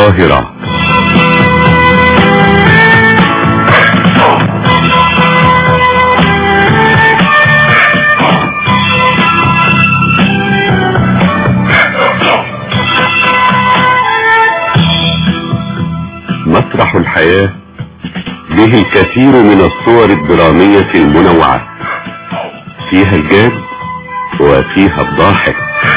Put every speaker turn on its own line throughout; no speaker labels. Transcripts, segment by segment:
القاهرة مسرح الحياة به الكثير من الصور الدرامية المنوعة فيها الجاد وفيها الضاحك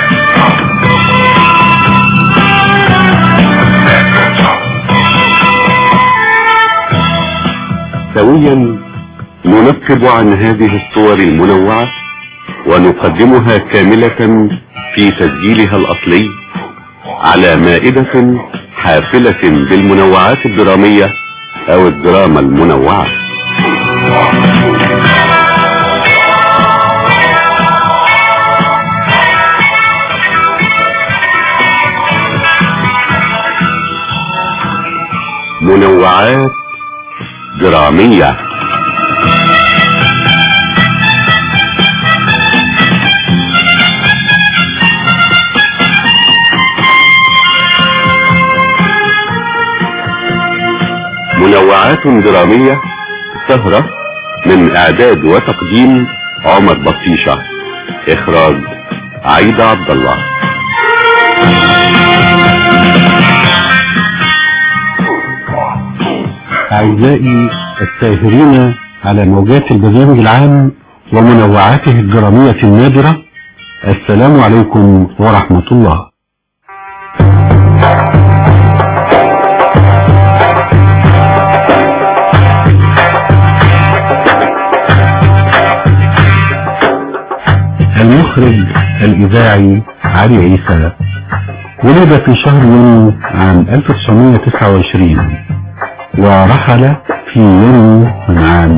سويا ننقب عن هذه الصور المنوعة ونقدمها كاملة في تسجيلها الأصلي على مائدة حافلة بالمنوعات الدرامية أو الدراما المنوعة منوعات درامية منوعات درامية سهرة من اعداد وتقديم عمر بطيشة اخراج عيدة عبد الله
أعزائي الساهرين على موجات البرنامج العام ومنوعاته الدرامية النادرة السلام عليكم ورحمة الله المخرج الإذاعي علي عيسى ولد في شهر يونيو عام 1929 ورحل في يونيو من عام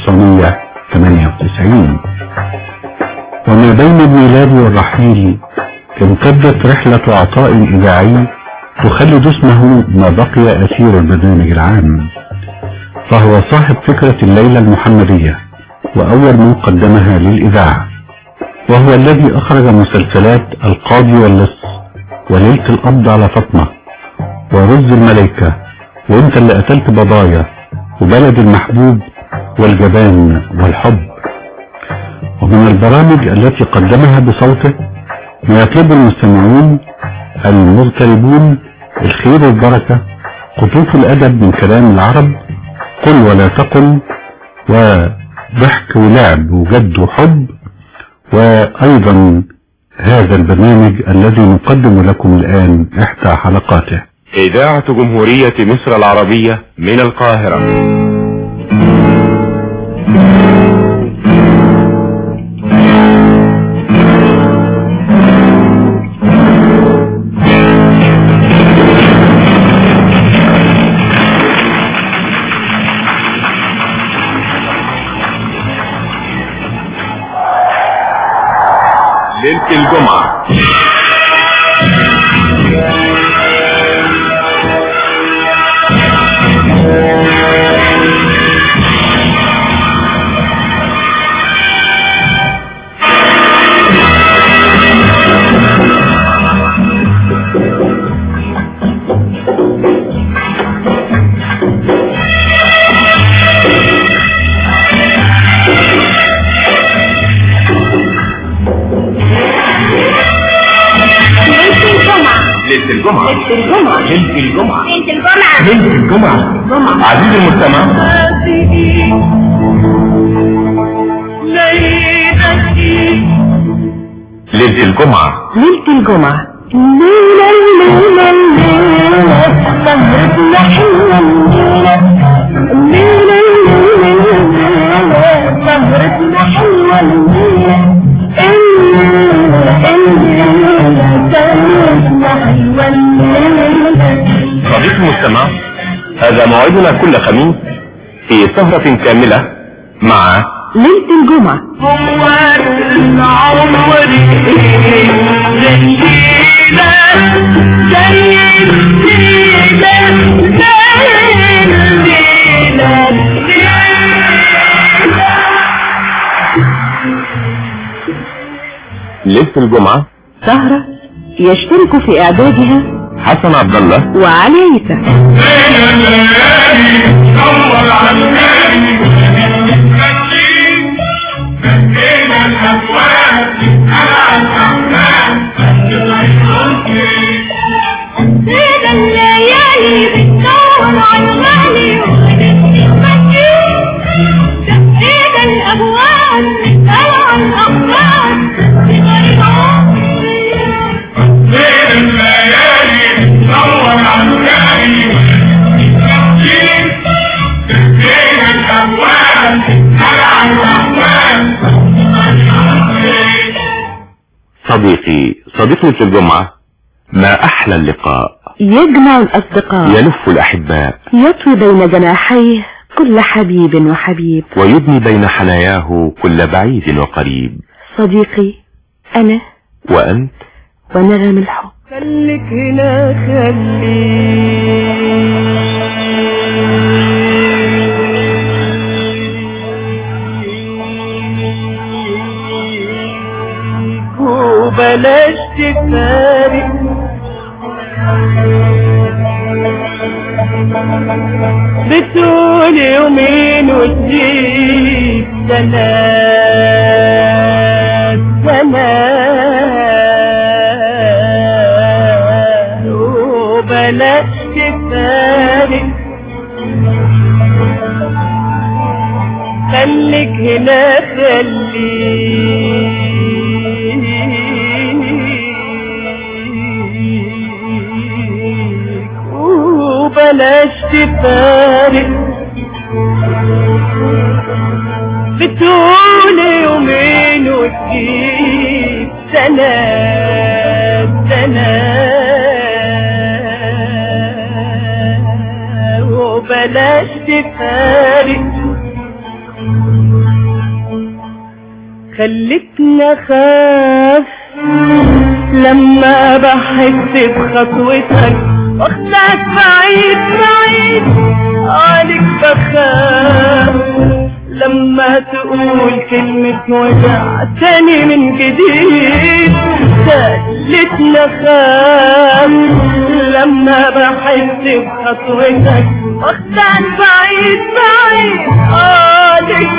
1998 وما بين الميلاد والرحيل امتدت رحلة عطاء إذاعي تخلد اسمه ما بقي أسير البرنامج العام فهو صاحب فكرة الليلة المحمدية وأول من قدمها للإذاعة وهو الذي أخرج مسلسلات القاضي واللص وليلة القبض على فاطمة ورز الملائكة وانت اللي قتلت بضايا وبلد المحبوب والجبان والحب ومن البرامج التي قدمها بصوته ما يطلب المستمعون المغتربون الخير والبركة قطوف الأدب من كلام العرب قل ولا تقل وضحك ولعب وجد وحب وأيضا هذا البرنامج الذي نقدم لكم الآن إحدى حلقاته
إذاعة جمهورية مصر العربية من القاهرة ليلة الجمعة
ليلة الجمعة
ليلة الجمعة
ليلة الجمعة
ليلة الجمعة
ليلة الجمعة
الجمعة
عزيزي المستمع ليلة الجمعة
ليلة الجمعة ليلة الليلة الليلة سهرتنا حلوة الليلة الليلة الليلة الليلة سهرتنا حلوة الليلة الليلة الليلة سهرتنا حلوة الليلة
صديقي المستمع هذا موعدنا كل خميس في سهرة كاملة مع
ليلة الجمعة
هو العمر ليلة زي الليلة ليلة الجمعة
سهرة يشترك في إعدادها
حسن عبد الله
وعلي عيسى
سيد الليالي بتدور على المالي وغنت سيد الأبواب بتسأل عن الأخبار بغير عمري
صديقي صديق مثل الجمعة ما أحلى اللقاء
يجمع الأصدقاء
يلف الأحباء
يطوي بين جناحيه كل حبيب وحبيب
ويبني بين حناياه كل بعيد وقريب
صديقي أنا
وأنت
ونغم الحب
خليك هنا خليك وبلاش تفارق بتقول يومين وتجيب سنات سنات وبلاش تفارق خليك هنا خليك وبلاش تفارق بتقول يومين وتجيب سنة سنة وبلاش تفارق خلتنا خاف لما بحس بخطوتك واخدك بعيد بعيد عليك بخاف لما تقول كلمة وجع تاني من جديد خلتنا خاف لما بحس بخطوتك واخدك بعيد بعيد عليك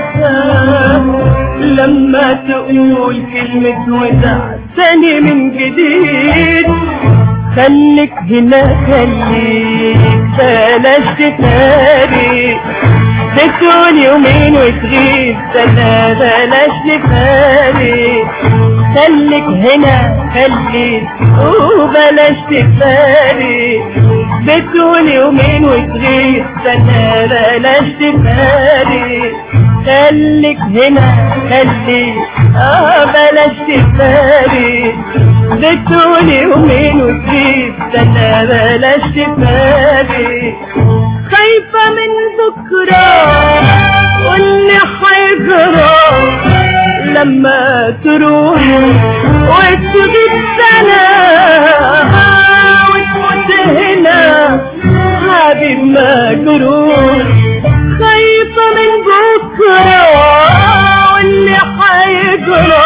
بخاف لما تقول كلمة وداع تاني من جديد خليك هنا خليك بلاش تفارق بتقول يومين وتغيب سنة بلاش تفارق خليك هنا خليك وبلاش تفارق بتقول يومين وتغيب سنة بلاش تفارق خليك هنا خليك اه بلاش تفارق بتقول يومين وتغيب سنة بلاش تفارق خايفة من بكرة واللي حيجرى لما تروح وتغيب سنة وتموت هنا حبيب مجروح خايفة من بكرة واللي حيجرى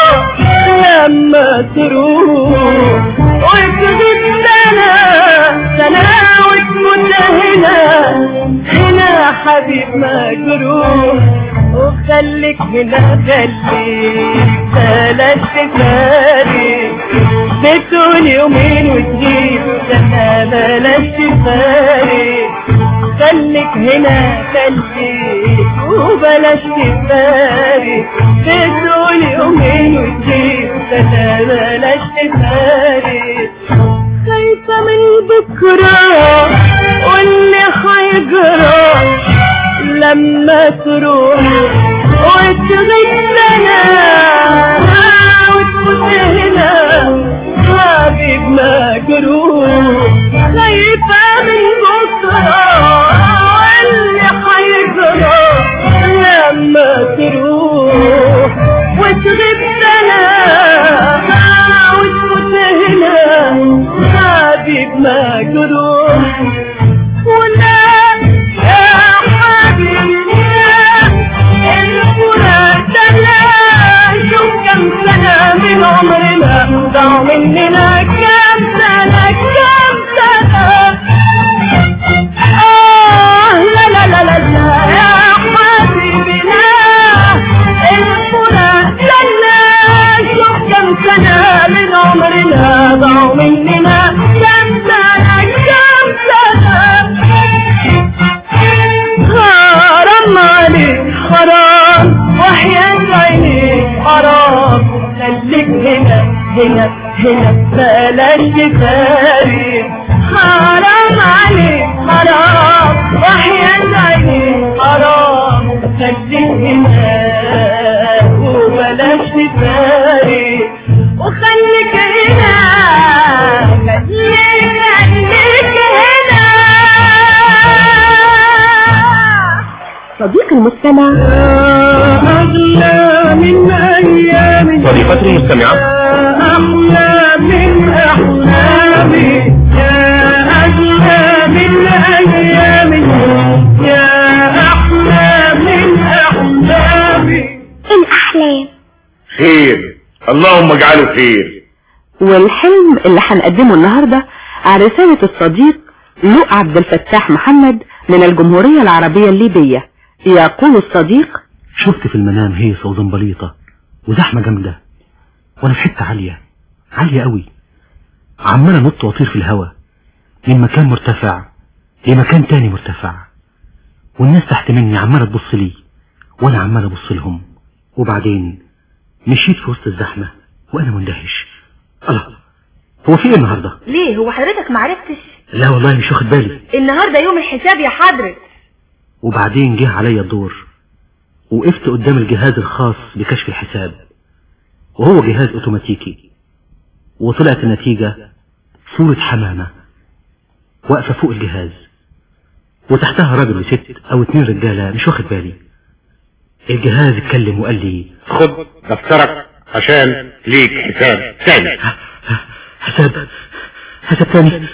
لما تروح وتغيب سنة سنة وتموت هنا هنا حبيب مجروح وخليك هنا خليك بلاش تفارق بتقول يومين وتغيب سنة بلاش تفارق خليك هنا خليك وبلاش تفارق بتقول يومين وتغيب سنة بلاش تفارق خايفة من بكرة واللي حيجرى لما تروح وتغيب سنة وتموت هنا حبيب مجروح خايفة من بكرة واللي حيجرى لما تروح وتغيب سنة وتموت هنا حبيب مجروح ولا يا حبيبي الفراق ده شوف كم سنة من عمرنا ضاع مننا كم سنة كم هنا هنا بلاش تفارق حرام عليك حرام وحياة عينيك حرام خليك هنا وبلاش تفارق وخليك هنا خليك خليك هنا
صديقي المستمع
أغلى من أيام
صديقتي المستمعة
أحلى من أحلامي يا أغلى من أيام يا أحلى من أحلامي
الأحلام
خير اللهم اجعله خير
والحلم اللي هنقدمه النهاردة على رسالة الصديق لؤ عبد الفتاح محمد من الجمهورية العربية الليبية يقول الصديق
شفت في المنام هيصة وزنبليطة وزحمة جامدة وانا في حتة عالية عالية قوي عمال انط واطير في الهواء من مكان مرتفع لمكان تاني مرتفع والناس تحت مني عمالة تبص لي وانا عمال ابص لهم وبعدين مشيت في وسط الزحمة وانا مندهش الله هو في ايه النهاردة
ليه هو حضرتك معرفتش
لا والله مش واخد بالي
النهاردة يوم الحساب يا حضرة
وبعدين جه عليا الدور وقفت قدام الجهاز الخاص بكشف الحساب وهو جهاز اوتوماتيكي وطلعت النتيجة صورة حمامة واقفة فوق الجهاز وتحتها راجل وست او اتنين رجالة مش واخد بالي الجهاز اتكلم وقال لي
خد دفترك عشان ليك حساب تاني
حساب حساب تاني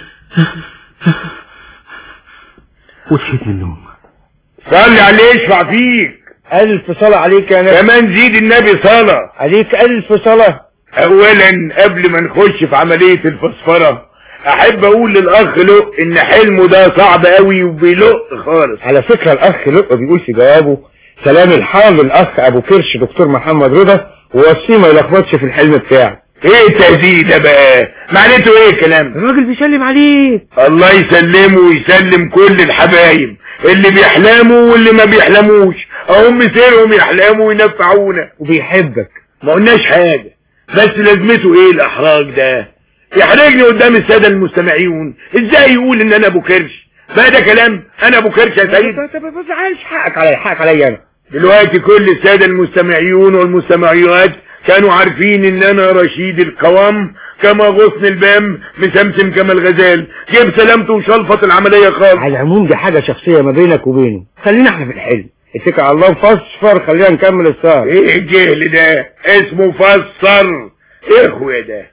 وصحيت من النوم
صلي عليه يشفع فيك
ألف صلاة عليك يا نبي
كمان زيد النبي صلاة
عليك ألف صلاة
اولا قبل ما نخش في عملية الفسفرة احب اقول للاخ لق ان حلمه ده صعب قوي وبيلق خالص
على فكرة الأخ لقى بيقول في جوابه سلام الحال للأخ أبو كرش دكتور محمد رضا ووصيه ما يلخبطش في الحلم بتاعه
ايه التهديد ده بقى معناته ايه الكلام ده
الراجل بيسلم عليك
الله يسلمه ويسلم كل الحبايب اللي بيحلموا واللي ما بيحلموش اهم سيرهم يحلموا وينفعونا
وبيحبك
ما قلناش حاجة بس لازمته ايه الاحراج ده يحرجني قدام السادة المستمعين ازاي يقول ان انا ابو كرش بقى ده كلام انا ابو كرش يا سيد
طب طب ما تزعلش حقك عليا حقك عليا أنا
دلوقتي كل السادة المستمعين والمستمعيات كانوا عارفين ان انا رشيد القوام كما غصن البام مسمسم كما الغزال جيب سلامته وشلفط العملية خالص
على العموم دي حاجة شخصية ما بينك وبينه خلينا احنا في الحلم اتكل على الله فصفر خلينا نكمل السهر
ايه الجهل ده اسمه فسر ايه اخويا ده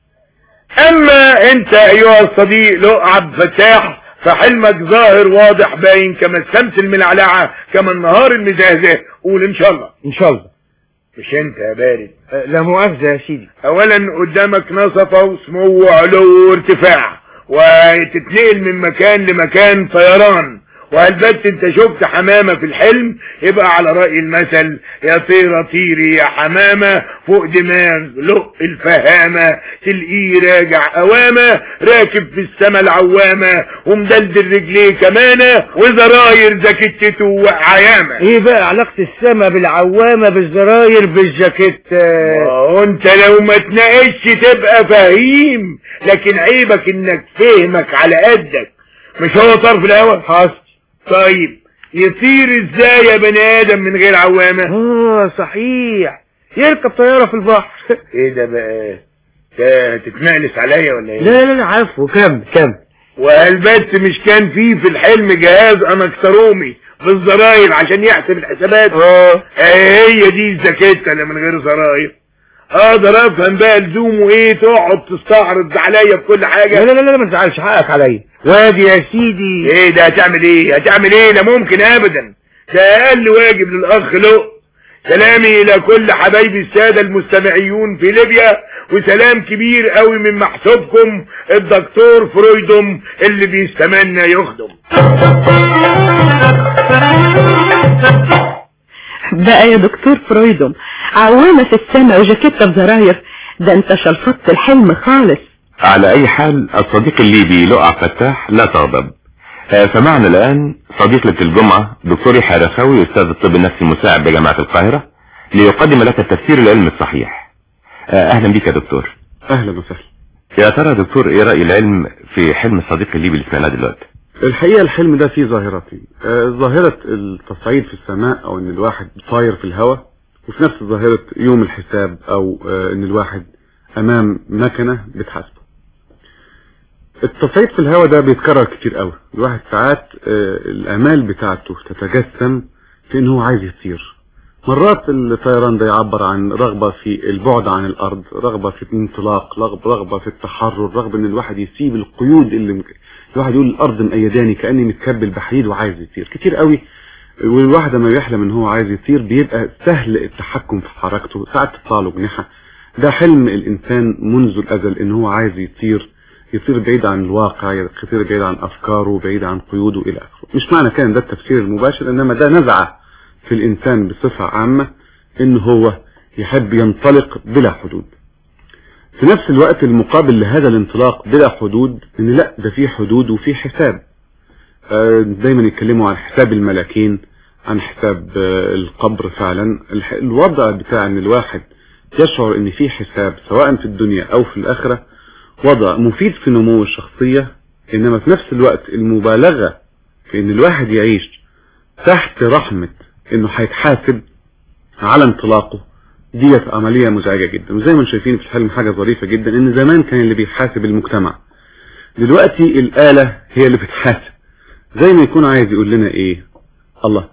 اما انت ايها الصديق لؤ عبد الفتاح فحلمك ظاهر واضح باين كما الشمس الملعلعة كما النهار المزهزه قول ان شاء الله
ان شاء الله
مش انت يا بارد
أه، لا مؤاخذة يا سيدي
اولا قدامك نصفة وسمو وعلو وارتفاع وتتنقل من مكان لمكان طيران وهلبت انت شفت حمامة في الحلم يبقى على رأي المثل يا طيرة طيري يا حمامة فوق دماغ لق الفهامة تلقيه راجع قوامة راكب في السما العوامة ومدلدل رجليه كمانة وزراير زكتته وعيامة
ايه بقى علاقة السما بالعوامة بالزراير بالجاكيت
آه، انت لو ما تناقشش تبقى فهيم لكن عيبك انك فهمك على قدك مش هو طرف الهوا
حصل
طيب يطير ازاي يا بني ادم من غير عوامة
اه صحيح يركب طيارة في البحر
ايه ده بقى ده هتتنقلس عليا ولا ايه
لا لا لا عفو كم كم
وهلبت مش كان فيه في الحلم جهاز انكترومي بالزراير عشان يحسب الحسابات
اه
آه، هي دي الزكاة اللي من غير زراير اقدر افهم بقى لزومه ايه تقعد تستعرض عليا في كل
لا
حاجة
لا لا لا ما تزعلش حقك عليا وادي يا سيدي
ايه ده هتعمل ايه هتعمل ايه لا ممكن ابدا ده اقل واجب للاخ لؤ سلامي الى كل حبايبي السادة المستمعيون في ليبيا وسلام كبير قوي من محسوبكم الدكتور فرويدم اللي بيستمنى يخدم
بقى يا دكتور فرويدم عوامة في السماء وجاكيتة بزراير ده انت شلفطت الحلم خالص
على اي حال الصديق الليبي لؤع فتاح لا تغضب آه، فمعنا الان صديق ليله الجمعة دكتور يحيى رخاوي استاذ الطب النفسي المساعد بجامعة القاهرة ليقدم لك التفسير العلمي الصحيح آه، اهلا بك يا دكتور
اهلا وسهلا
يا ترى يا دكتور ايه رأي العلم في حلم الصديق الليبي اللي سمعناه دلوقتي
الحقيقة الحلم ده فيه ظاهرتين آه، ظاهرة التصعيد في السماء او ان الواحد طاير في الهواء وفي نفس ظاهرة يوم الحساب او آه، ان الواحد امام مكنة بتحاسبه التصعيد في الهواء ده بيتكرر كتير قوي الواحد ساعات آه، الامال بتاعته تتجسم في ان هو عايز يطير مرات الطيران ده يعبر عن رغبة في البعد عن الارض رغبة في الانطلاق رغبة, رغبة في التحرر رغبة ان الواحد يسيب القيود اللي مك... الواحد يقول الارض مأيداني كأني متكبل بحديد وعايز يطير كتير قوي والواحد لما بيحلم ان هو عايز يطير بيبقى سهل التحكم في حركته ساعات تطلع له جناحة ده حلم الانسان منذ الازل ان هو عايز يطير يطير بعيد عن الواقع يطير بعيد عن افكاره بعيد عن قيوده الى اخره مش معنى كان ده التفسير المباشر انما ده نزعه في الانسان بصفة عامة ان هو يحب ينطلق بلا حدود في نفس الوقت المقابل لهذا الانطلاق بلا حدود ان لا ده في حدود وفي حساب آه، دايما يتكلموا عن حساب الملاكين عن حساب آه، القبر فعلا الح- الوضع بتاع ان الواحد يشعر ان في حساب سواء في الدنيا او في الاخرة وضع مفيد في نمو الشخصية انما في نفس الوقت المبالغة في ان الواحد يعيش تحت رحمة انه هيتحاسب على انطلاقه ديت عملية مزعجة جدا وزي ما انتم شايفين في الحلم حاجة ظريفة جدا ان زمان كان اللي بيحاسب المجتمع دلوقتي الآلة هي اللي بتحاسب زي ما يكون عايز يقول لنا ايه الله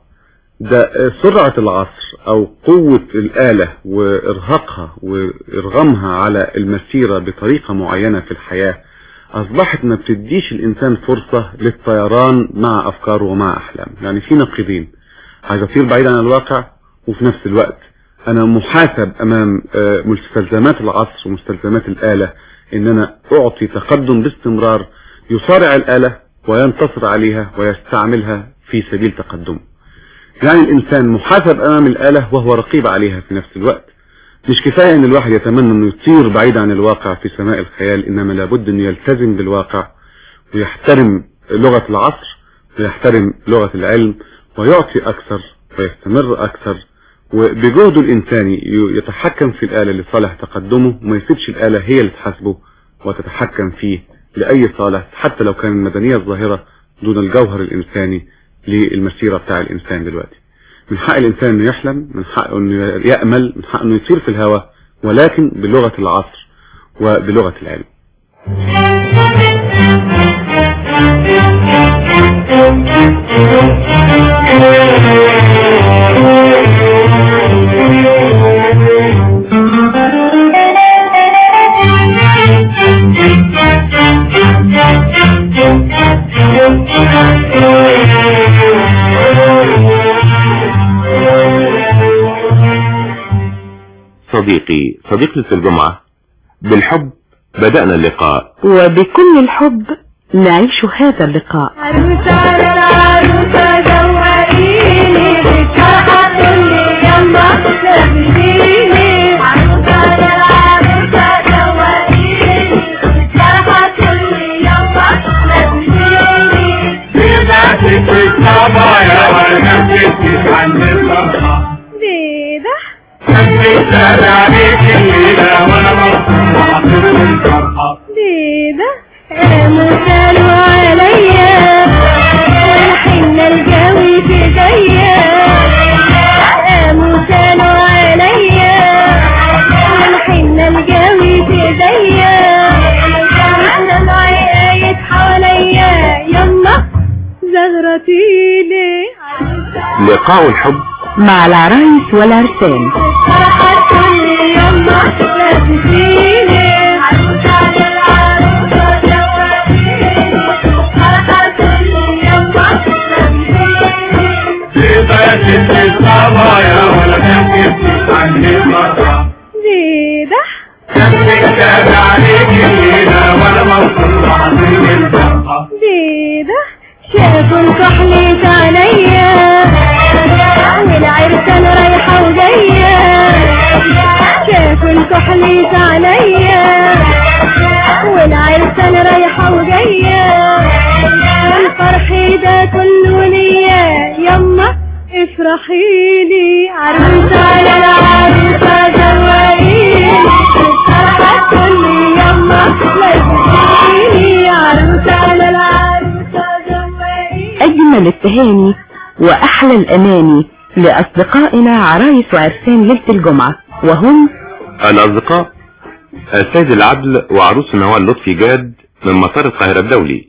ده سرعة العصر او قوة الآلة وارهاقها وارغامها على المسيرة بطريقة معينة في الحياة اصبحت ما بتديش الانسان فرصة للطيران مع افكاره ومع احلامه يعني في نقيضين عايز اطير بعيد عن الواقع وفي نفس الوقت انا محاسب امام آه، مستلزمات العصر ومستلزمات الآلة ان انا اعطي تقدم باستمرار يصارع الآلة وينتصر عليها ويستعملها في سبيل تقدمه يعني الانسان محاسب امام الآلة وهو رقيب عليها في نفس الوقت مش كفاية ان الواحد يتمنى انه يطير بعيد عن الواقع في سماء الخيال انما لابد انه يلتزم بالواقع ويحترم لغة العصر ويحترم لغة العلم ويعطي اكثر ويستمر اكثر وبجهده الانساني ي- يتحكم في الآلة لصالح تقدمه وما يسيبش الآلة هي اللي تحاسبه وتتحكم فيه لأي صالح حتى لو كان المدنية الظاهرة دون الجوهر الإنساني للمسيرة بتاع الإنسان دلوقتي من حق الإنسان إنه يحلم من حقه إنه يأمل من حقه إنه يطير في الهواء ولكن بلغة العصر وبلغة العلم
صديقي صديق ليلة الجمعة بالحب بدأنا اللقاء
وبكل الحب نعيش هذا اللقاء
عروسة على العروسة زوقيني بالفرحة تقولي يلا لبسيني عروسة على العروسة زوقيني بالفرحة تقولي يلا لبسيني
بيبعتك الصبايا وانا بتكتب عن الفرحة
ليه ده
بتسأل عليك الليلة وانا مبسوط من الفرحة
ليه ده قاموا سالوا عليا والحنة الجوي في ايديا قاموا سالوا عليا والحنة الجوي في ايديا الدمع قايد حواليا يلا زغرتيلي
لقاء الحب
مع العرايس والعرسان
فرحة تقولي يلا لبسيني عروسة على العروسة زوقيني فرحة تقولي يلا لبسيني
بيبعتك الصبايا وانا بتكتب عن الفرحة
ليه ده
بتسأل عليك الليلة وانا مبسوط من الفرحة
ليه ده شافوا الكحل عليا والعرسان رايحة وجاية شافوا الكحل عليا والعرسان رايحة وجاية الفرح ده كله ليا يما افرحيلي عروسة على العروسة زوقيني الفرحة كل
أجمل التهاني وأحلى الأماني لأصدقائنا عرايس وعرسان ليلة الجمعة وهم
الأصدقاء السيد العدل وعروس نوال لطفي جاد من مطار القاهرة الدولي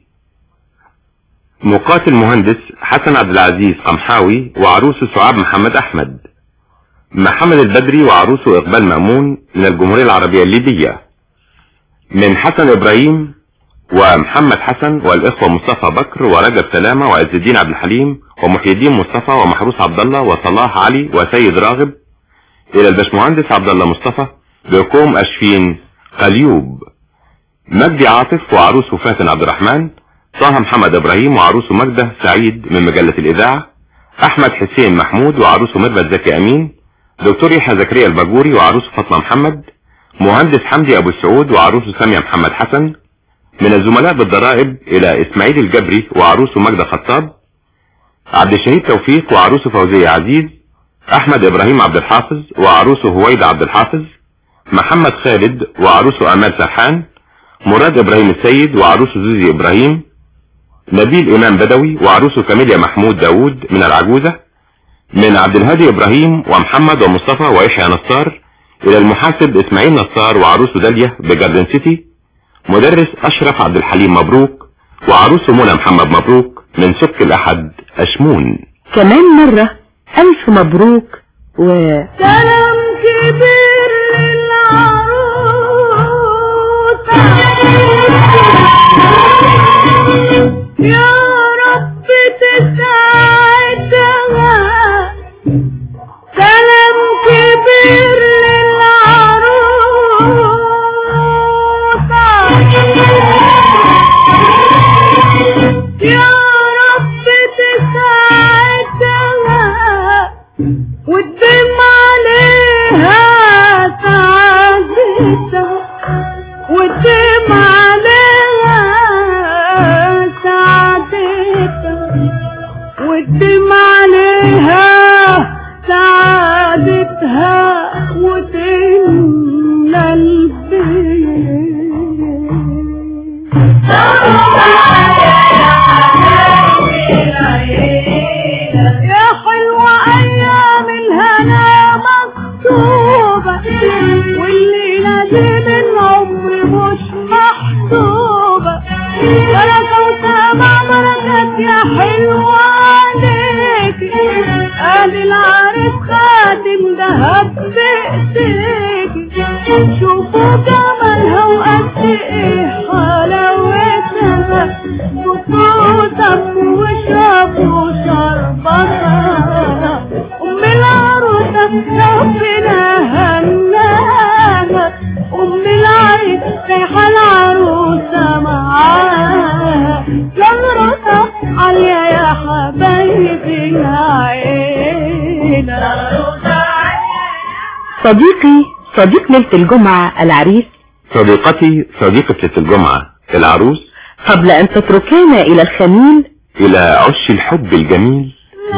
مقاتل مهندس حسن عبد العزيز قمحاوي وعروسه سعاد محمد أحمد محمد البدري وعروسه إقبال مأمون من الجمهورية العربية الليبية من حسن إبراهيم ومحمد حسن والإخوة مصطفى بكر ورجب سلامة وعز الدين عبد الحليم ومحي الدين مصطفى ومحروس عبد الله وصلاح علي وسيد راغب إلى الباشمهندس عبد الله مصطفى بقوم أشفين قليوب مجدي عاطف وعروسه فاتن عبد الرحمن طه محمد إبراهيم وعروسه مجدة سعيد من مجلة الإذاعة أحمد حسين محمود وعروسه ميرفت زكي أمين دكتور يحيى زكريا الباجوري وعروسه فاطمة محمد مهندس حمدي أبو السعود وعروسه سامية محمد حسن من الزملاء بالضرائب إلى إسماعيل الجبري وعروسه مجدة خطاب عبد الشهيد توفيق وعروسه فوزية عزيز أحمد إبراهيم عبد الحافظ وعروسه هويدا عبد الحافظ محمد خالد وعروسه أمال سرحان مراد إبراهيم السيد وعروسه زوزي إبراهيم نبيل إمام بدوي وعروسه كاميليا محمود داوود من العجوزة من عبد الهادي إبراهيم ومحمد ومصطفى ويحيى نصار إلى المحاسب إسماعيل نصار وعروسه داليا بجاردن سيتي مدرس أشرف عبد الحليم مبروك وعروسه منى محمد مبروك من سك الأحد أشمون
كمان مرة ألف مبروك و
سلام كبير للعروس يا رب تسعدها سلام كبير للعروس يا رب تسعدها والدم عليها سعادتها والدم عليها سعادتها والدم عليها سعادتها وتملى البيت يا حلوة أيام الهنا مكتوبة والليلة دي من عمري مش محسوبة بركة وسمع بركات يا حلوة عليك ادي العريس خاتم دهب بايديك شوفوا جمالها وقد ايه حلاوتها شوفوا طفوا واشربوا شربتها ام العروسة ربنا هناها ام العريس رايحة العروسة معاها زغرتها عالية يا حبايبي يا عينة
صديقي صديق ليلة الجمعة العريس
صديقتي صديقة ليلة الجمعة العروس
قبل أن تتركانا إلى الخميل
إلى عش الحب الجميل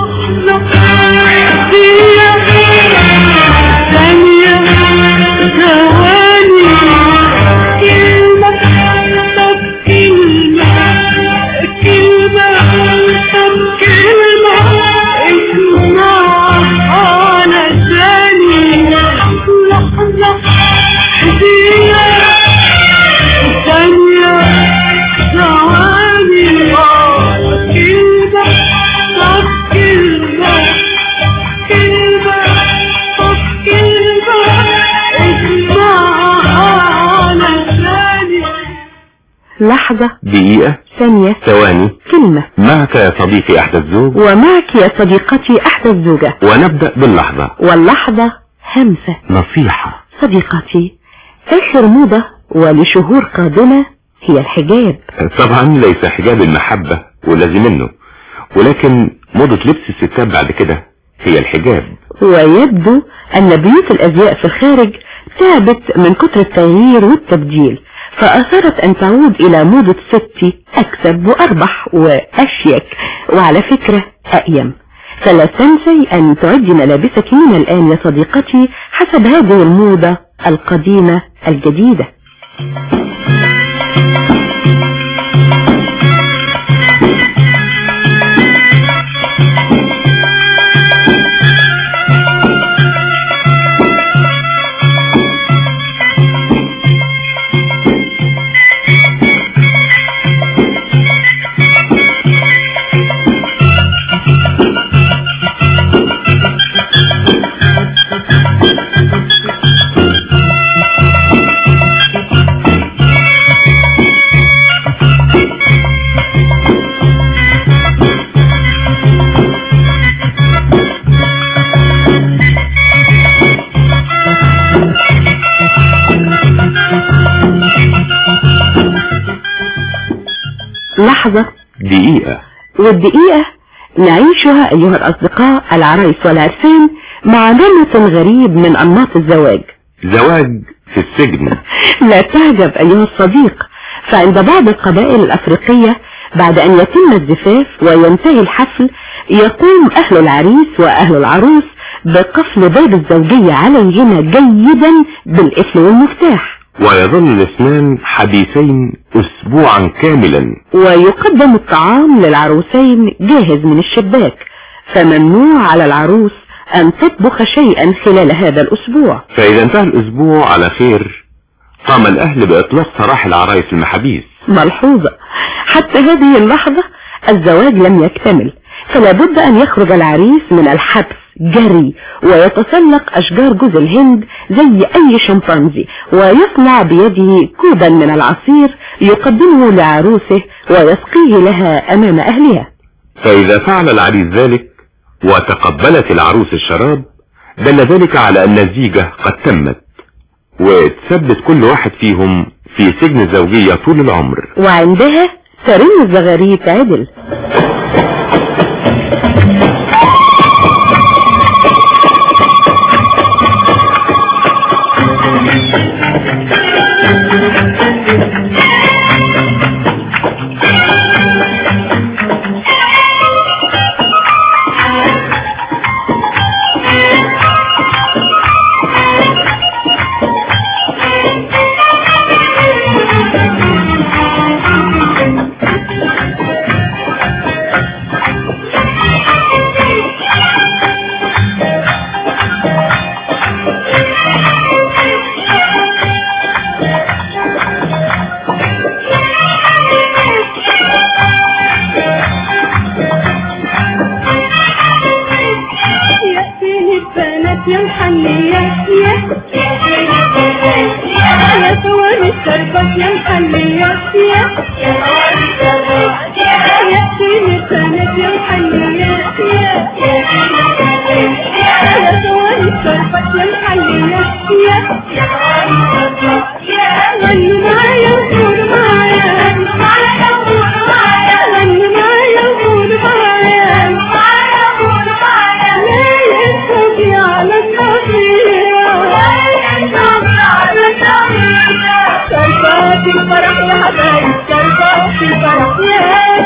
لحظة
دقيقة
ثانية
ثواني
كلمة
معك يا صديقي أحدى الزوج
ومعك يا صديقتي أحدى الزوجة
ونبدأ باللحظة
واللحظة همسة
نصيحة
صديقتي آخر موضة ولشهور قادمة هي الحجاب
طبعا ليس حجاب المحبة والذي منه ولكن موضة لبس الستات بعد كده هي الحجاب
ويبدو أن بيوت الأزياء في الخارج تعبت من كتر التغيير والتبديل فأثرت أن تعود إلى موضة ستي أكسب وأربح وأشيك وعلى فكرة أأيم فلا تنسي أن تعدي ملابسك من الآن يا صديقتي حسب هذه الموضة القديمة الجديدة لحظة
دقيقة
والدقيقة نعيشها أيها الأصدقاء العرايس والعرسان مع نمط غريب من أنماط الزواج
زواج في السجن
لا تعجب أيها الصديق فعند بعض القبائل الأفريقية بعد أن يتم الزفاف وينتهي الحفل يقوم أهل العريس وأهل العروس بقفل باب الزوجية عليهما جيدا بالقفل والمفتاح
ويظل الاثنان حديثين اسبوعا كاملا
ويقدم الطعام للعروسين جاهز من الشباك فممنوع على العروس أن تطبخ شيئا خلال هذا الأسبوع
فاذا انتهى الاسبوع على خير قام الاهل باطلاق سراح العرايس المحابيس
ملحوظة حتى هذه اللحظة الزواج لم يكتمل فلا بد أن يخرج العريس من الحبس جري ويتسلق أشجار جوز الهند زي أي شمبانزي ويصنع بيده كوبا من العصير يقدمه لعروسه ويسقيه لها أمام أهلها
فاذا فعل العريس ذلك وتقبلت العروس الشراب دل ذلك على ان الزيجة قد تمت وتثبت كل واحد فيهم في سجن الزوجية طول العمر
وعندها ترن الزغاريت عدل
يأتيه البنات يا محلية يا يا ثواني الشربات يا محلية يا يأتيه البنات يا محلية يا يا ثواني الشربات يا محلية يا غني معايا وقول معايا غني معايا وقول معايا غني معايا وقول معايا لا ينتهي على الطبيعة شربات الفرح يا حبايب شربات الفرح يا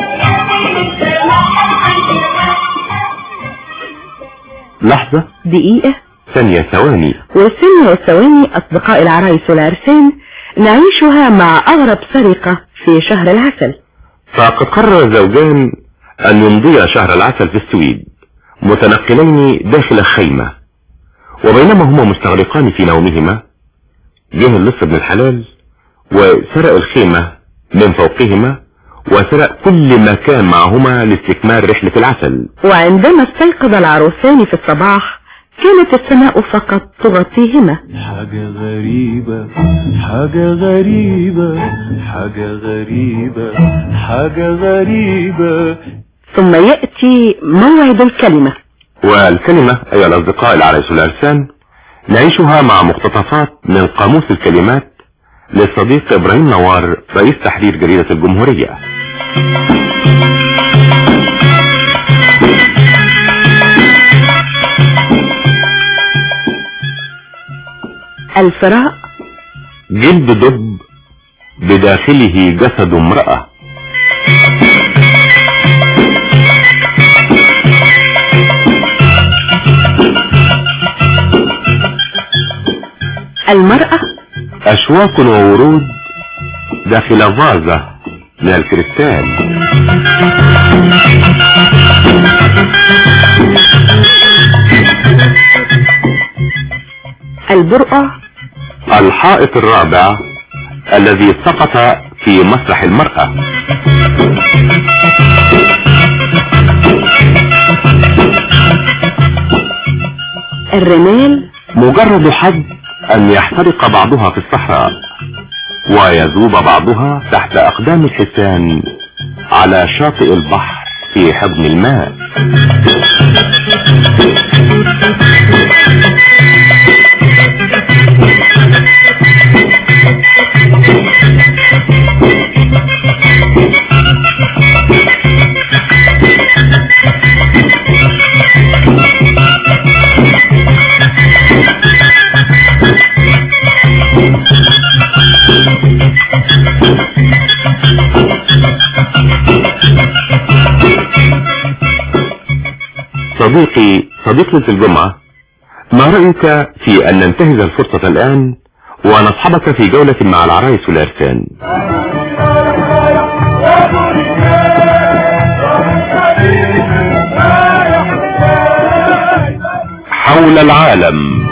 لحظة
دقيقة
ثانية ثواني
والسن والثواني أصدقاء العرايس والعرسان نعيشها مع أغرب سرقة في شهر العسل
فقد قرر الزوجان أن يمضيا شهر العسل في السويد متنقلين داخل خيمة وبينما هما مستغرقان في نومهما جه اللص ابن الحلال وسرق الخيمة من فوقهما وسرق كل ما كان معهما لاستكمال رحلة العسل
وعندما استيقظ العروسان في الصباح كانت السماء فقط تغطيهما
حاجة غريبة حاجة غريبة حاجة غريبة حاجة غريبة
ثم يأتي موعد الكلمة
والكلمة أيها الأصدقاء العريس والأرسان نعيشها مع مقتطفات من قاموس الكلمات للصديق إبراهيم نوار رئيس تحرير جريدة الجمهورية
الفراق
جلد دب بداخله جسد امرأة
المرأة
أشواك وورود داخل فازة من الكريستال
البرقع
الحائط الرابع الذي سقط في مسرح المرأة
الرمال
مجرد حد أن يحترق بعضها في الصحراء ويذوب بعضها تحت أقدام الحسان على شاطئ البحر في حضن الماء صديقي صديق ليلة الجمعة ما رأيك في أن ننتهز الفرصة الآن ونصحبك في جولة مع العرايس والأركان حول العالم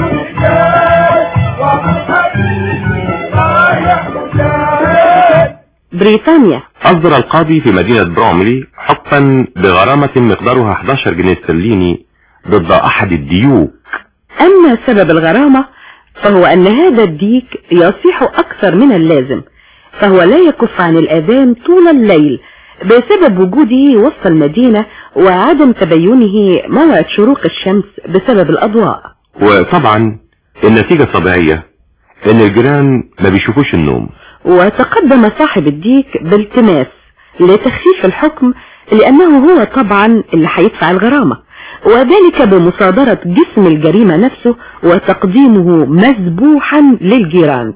بريطانيا
أصدر القاضي في مدينة بروملي حكما بغرامة مقدارها 11 جنيه استرليني ضد أحد الديوك
أما سبب الغرامة فهو أن هذا الديك يصيح أكثر من اللازم فهو لا يكف عن الأذان طول الليل بسبب وجوده وسط المدينة وعدم تبينه موعد شروق الشمس بسبب الأضواء
وطبعا النتيجة الطبيعية ان الجيران ما بيشوفوش النوم
وتقدم صاحب الديك بالتماس لتخفيف الحكم لأنه هو طبعا اللي هيدفع الغرامة وذلك بمصادرة جسم الجريمة نفسه وتقديمه مذبوحا للجيران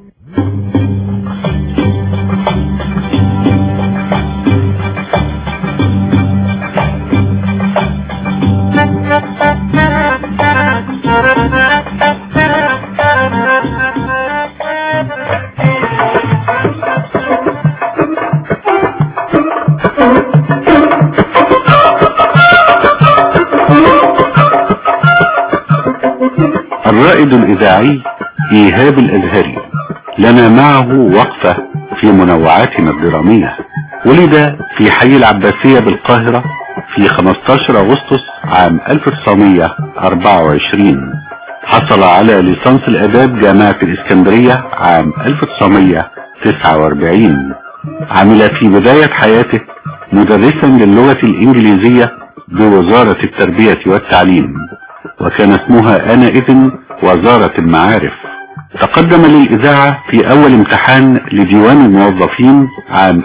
الرائد الإذاعي إيهاب الأزهري لنا معه وقفة في منوعاتنا الدرامية ولد في حي العباسية بالقاهرة في 15 أغسطس عام 1924 حصل على ليسانس الآداب جامعة الإسكندرية عام 1949 عمل في بداية حياته مدرسا للغة الإنجليزية بوزارة التربية والتعليم وكان اسمها آنئذ وزارة المعارف تقدم للإذاعة في أول امتحان لديوان الموظفين عام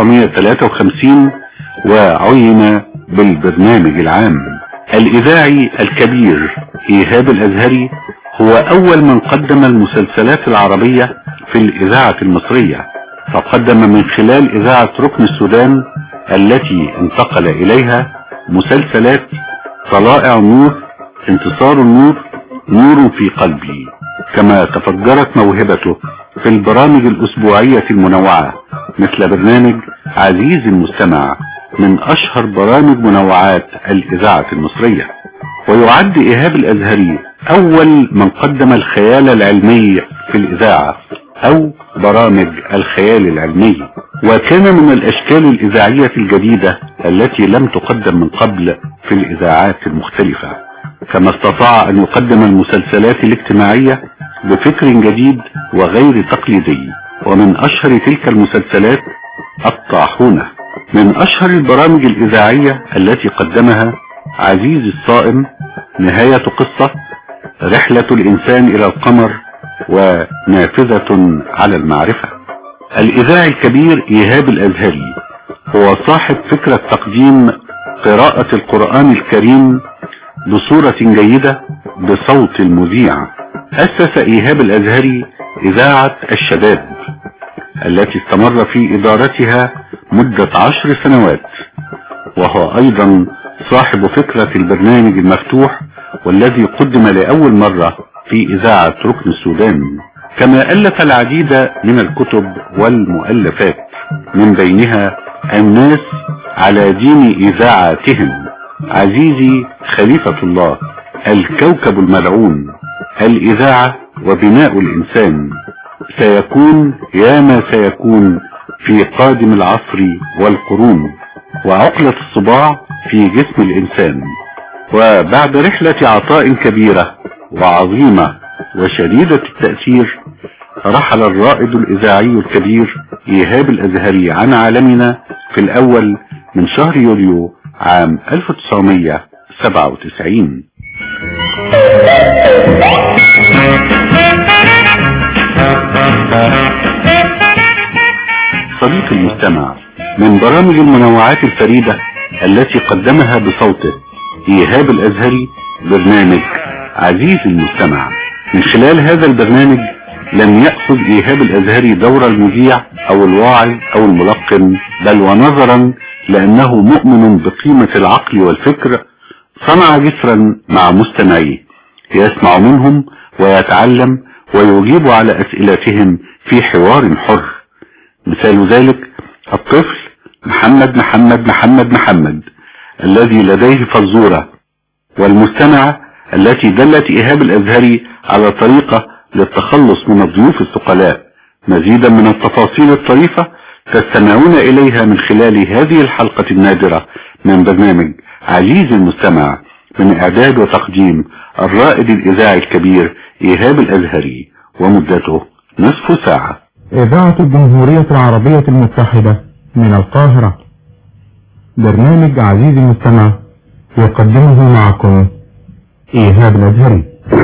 1953 وعين بالبرنامج العام الإذاعي الكبير إيهاب الأزهري هو أول من قدم المسلسلات العربية في الإذاعة المصرية فقدم من خلال إذاعة ركن السودان التي انتقل إليها مسلسلات طلائع النور انتصار النور نور في قلبي كما تفجرت موهبته في البرامج الأسبوعية المنوعة مثل برنامج عزيز المستمع من أشهر برامج منوعات الإذاعة المصرية ويعد إيهاب الأزهري أول من قدم الخيال العلمي في الإذاعة أو برامج الخيال العلمي وكان من الأشكال الإذاعية الجديدة التي لم تقدم من قبل في الإذاعات المختلفة كما استطاع أن يقدم المسلسلات الاجتماعية بفكر جديد وغير تقليدي ومن أشهر تلك المسلسلات الطاحونة من أشهر البرامج الإذاعية التي قدمها عزيز الصائم نهاية قصة رحلة الإنسان إلى القمر ونافذة على المعرفة الإذاعي الكبير إيهاب الأزهري هو صاحب فكرة تقديم قراءة القرآن الكريم بصورة جيدة بصوت المذيع أسس إيهاب الأزهري إذاعة الشباب التي استمر في إدارتها مدة عشر سنوات وهو أيضا صاحب فكرة البرنامج المفتوح والذي قدم لأول مرة في إذاعة ركن السودان كما ألف العديد من الكتب والمؤلفات من بينها الناس على دين إذاعاتهم عزيزي خليفة الله الكوكب الملعون الإذاعة وبناء الإنسان سيكون يا ما سيكون في قادم العصر والقرون وعقلة الصباع في جسم الإنسان وبعد رحلة عطاء كبيرة وعظيمة وشديدة التأثير رحل الرائد الإذاعي الكبير إيهاب الأزهري عن عالمنا في الأول من شهر يوليو عام 1997 صديق المستمع من برامج المنوعات الفريدة التي قدمها بصوته إيهاب الأزهري برنامج عزيز المستمع من خلال هذا البرنامج لم يأخذ إيهاب الأزهري دور المذيع أو الواعظ أو الملقن بل ونظرا لأنه مؤمن بقيمة العقل والفكر صنع جسرا مع مستمعيه يسمع منهم ويتعلم ويجيب على أسئلتهم في حوار حر مثال ذلك الطفل محمد محمد محمد محمد الذي لديه فزورة والمستمعة التي دلت إيهاب الأزهري على طريقة للتخلص من الضيوف الثقلاء مزيدا من التفاصيل الطريفة تستمعون إليها من خلال هذه الحلقة النادرة من برنامج عزيز المستمع من إعداد وتقديم الرائد الإذاعي الكبير إيهاب الأزهري ومدته نصف ساعة
إذاعة الجمهورية العربية المتحدة من القاهرة برنامج عزيز المستمع يقدمه معكم إيهاب الأزهري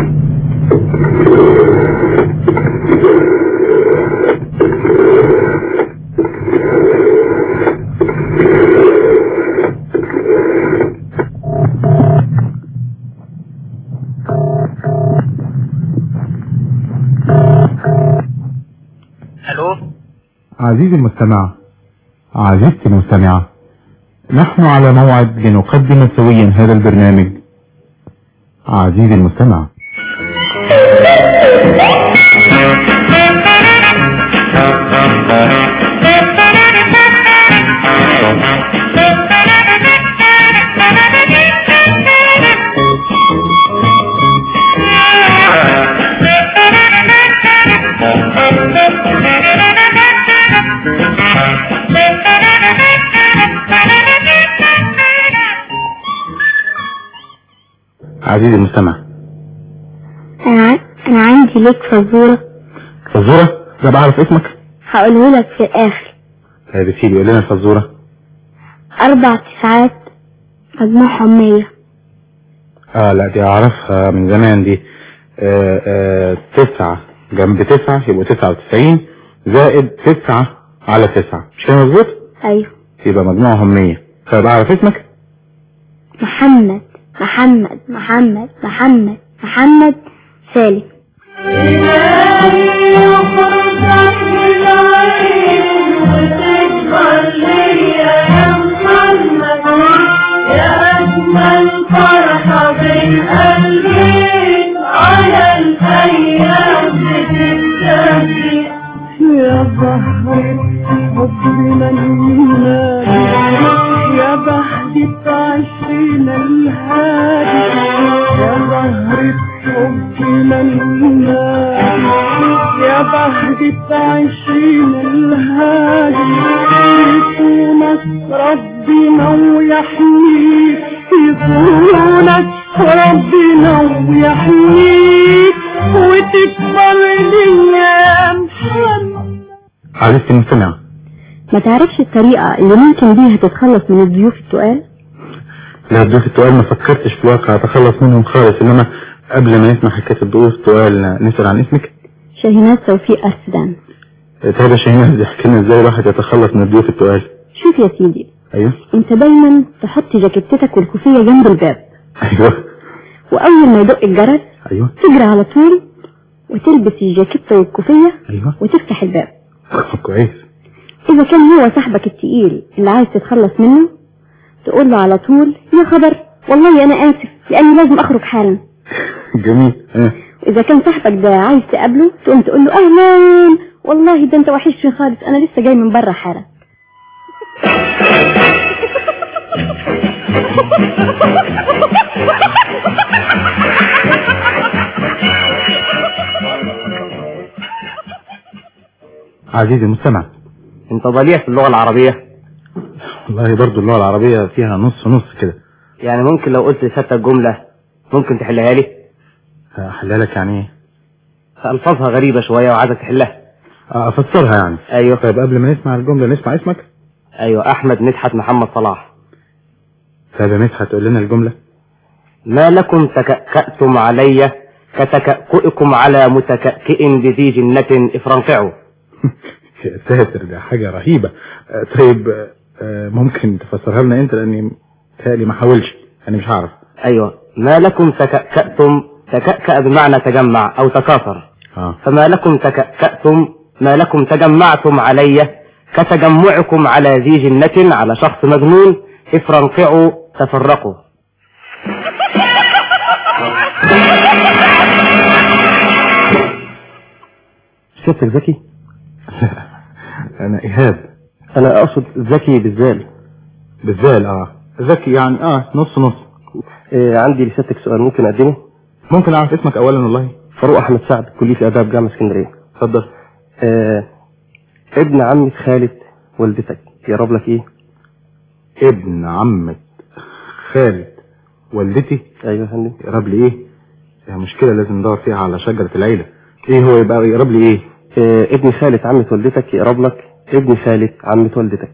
الو
عزيزي المستمع عزيزتي المستمعة نحن على موعد لنقدم سويا هذا البرنامج عزيزي المستمع عزيزي المستمع
أنا أنا عندي ليك فزورة
فزورة ده بعرف اسمك
هقوله لك في الآخر
طيب يا سيدي قول لنا الفزورة
أربع تسعات مجموعهم مية
اه لا دي اعرفها من زمان دي آه آه تسعة جنب تسعة يبقوا تسعة وتسعين زائد تسعة على تسعة مش كده مظبوط؟
أيوه
يبقى مجموعهم مية طيب اعرف اسمك؟
محمد محمد محمد محمد محمد سالم
فرحة بين قلبي على الأيام بتتسلي يا بحر حبنا النادي يا بهجة عشرنا الهادي يا زهرة حبنا النادي يا بهجة عشرنا الهادي يكونك ربنا ويحميك يكونك ربنا ويحميك وتكبر ليا محمد
عزيزتي المستمع
ما تعرفش الطريقة اللي ممكن بيها تتخلص من الضيوف التقال
لا الضيوف التقال ما فكرتش في الواقع اتخلص منهم خالص انما قبل ما نسمع حكاية الضيوف التقال نسأل عن اسمك
شاهينات توفيق أرسدان
طيب يا شاهين احكي لنا ازاي الواحد يتخلص من الضيوف التقال
شوف يا سيدي
ايوه
انت دايما تحط جاكيتتك والكوفية جنب الباب
ايوه
واول ما يدق الجرس
ايوه
تجري على طول وتلبس الجاكيتة والكوفية
ايوه
وتفتح الباب
كويس
اذا كان هو صاحبك التقيل اللي عايز تتخلص منه تقول له على طول يا خبر والله انا اسف لاني لازم اخرج حالا
جميل اه
واذا كان صاحبك ده عايز تقابله تقوم تقول له اهلا والله ده انت وحشني خالص انا لسه جاي من بره حالا
عزيزي المستمع
انت ضليع في اللغة العربية
والله برضو اللغة العربية فيها نص نص كده
يعني ممكن لو قلت لسيادتك جملة ممكن تحلها لي
احلها لك يعني ايه
ألفاظها غريبة شوية وعايزك تحلها
آه، افسرها يعني
ايوه
طيب قبل ما نسمع الجملة نسمع اسمك
ايوه احمد مدحت محمد صلاح
طيب يا مدحت تقول لنا الجملة
ما لكم تكأكأتم علي كتكأكئكم على متكأكئ بذي جنة افرنقعوا
يا ساتر ده حاجة رهيبة آه، طيب آه، آه، ممكن تفسرها لنا انت لاني تهيألي ما حاولش انا مش هعرف
ايوه ما لكم تكأكأتم تكأكأ بمعنى تجمع او تكاثر
اه
فما لكم تكأكأتم ما لكم تجمعتم علي كتجمعكم على ذي جنة على شخص مجنون افرنقعوا تفرقوا سيادتك ذكي
انا ايهاب
انا اقصد ذكي بالذال
بالذال اه ذكي يعني اه نص نص
إيه عندي لسيادتك سؤال ممكن اقدمه
ممكن اعرف اسمك اولا والله
فاروق احمد سعد كلية اداب جامعة اسكندرية
اتفضل
آه ابن عمة خالة والدتك يقرب لك ايه
ابن عمة خالد والدتي
ايوه يا فندم
يقرب لي ايه هي مشكلة لازم ندور فيها على شجرة العيلة ايه هو يبقى يقرب لي ايه
آه ابن خالة عمة والدتك يقرب لك ابن خالة عمة والدتك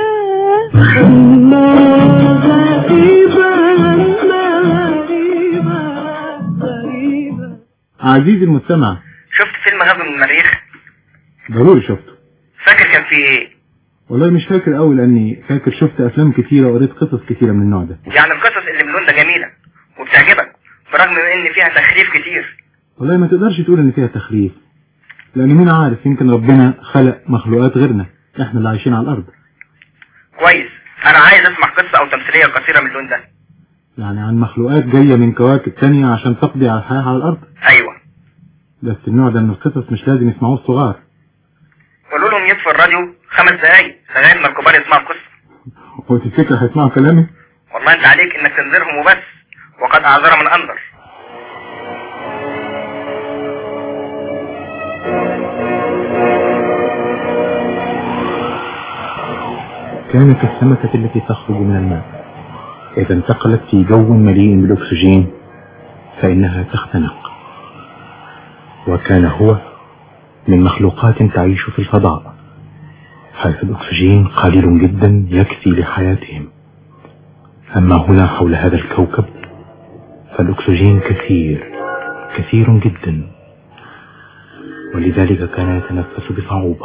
عزيزي المستمع
شفت فيلم غبي من المريخ
ضروري شفته
فاكر كان فيه ايه
والله مش فاكر قوي لاني فاكر شفت افلام كتيرة وقريت قصص كتيرة من النوع ده
يعني القصص اللي من ده جميلة وبتعجبك برغم من ان فيها تخريف كتير
والله ما تقدرش تقول ان فيها تخريف لان مين عارف يمكن ربنا خلق مخلوقات غيرنا احنا اللي عايشين على الارض
كويس انا عايز اسمع قصة او تمثيلية قصيرة من اللون ده
يعني عن مخلوقات جاية من كواكب تانية عشان تقضي على الحياة على الارض
ايوه
بس النوع ده من القصص مش لازم يسمعوه الصغار
قولوا لهم يطفوا الراديو خمس دقايق لغاية ما الكبار يسمعوا القصة
وتفتكر هيسمعوا كلامي
والله انت عليك انك تنذرهم وبس وقد اعذر من انذر
كانت السمكة التي تخرج من الماء إذا انتقلت في جو مليء بالأكسجين فإنها تختنق وكان هو من مخلوقات تعيش في الفضاء حيث الأكسجين قليل جدا يكفي لحياتهم أما هنا حول هذا الكوكب فالأكسجين كثير كثير جدا ولذلك كان يتنفس بصعوبة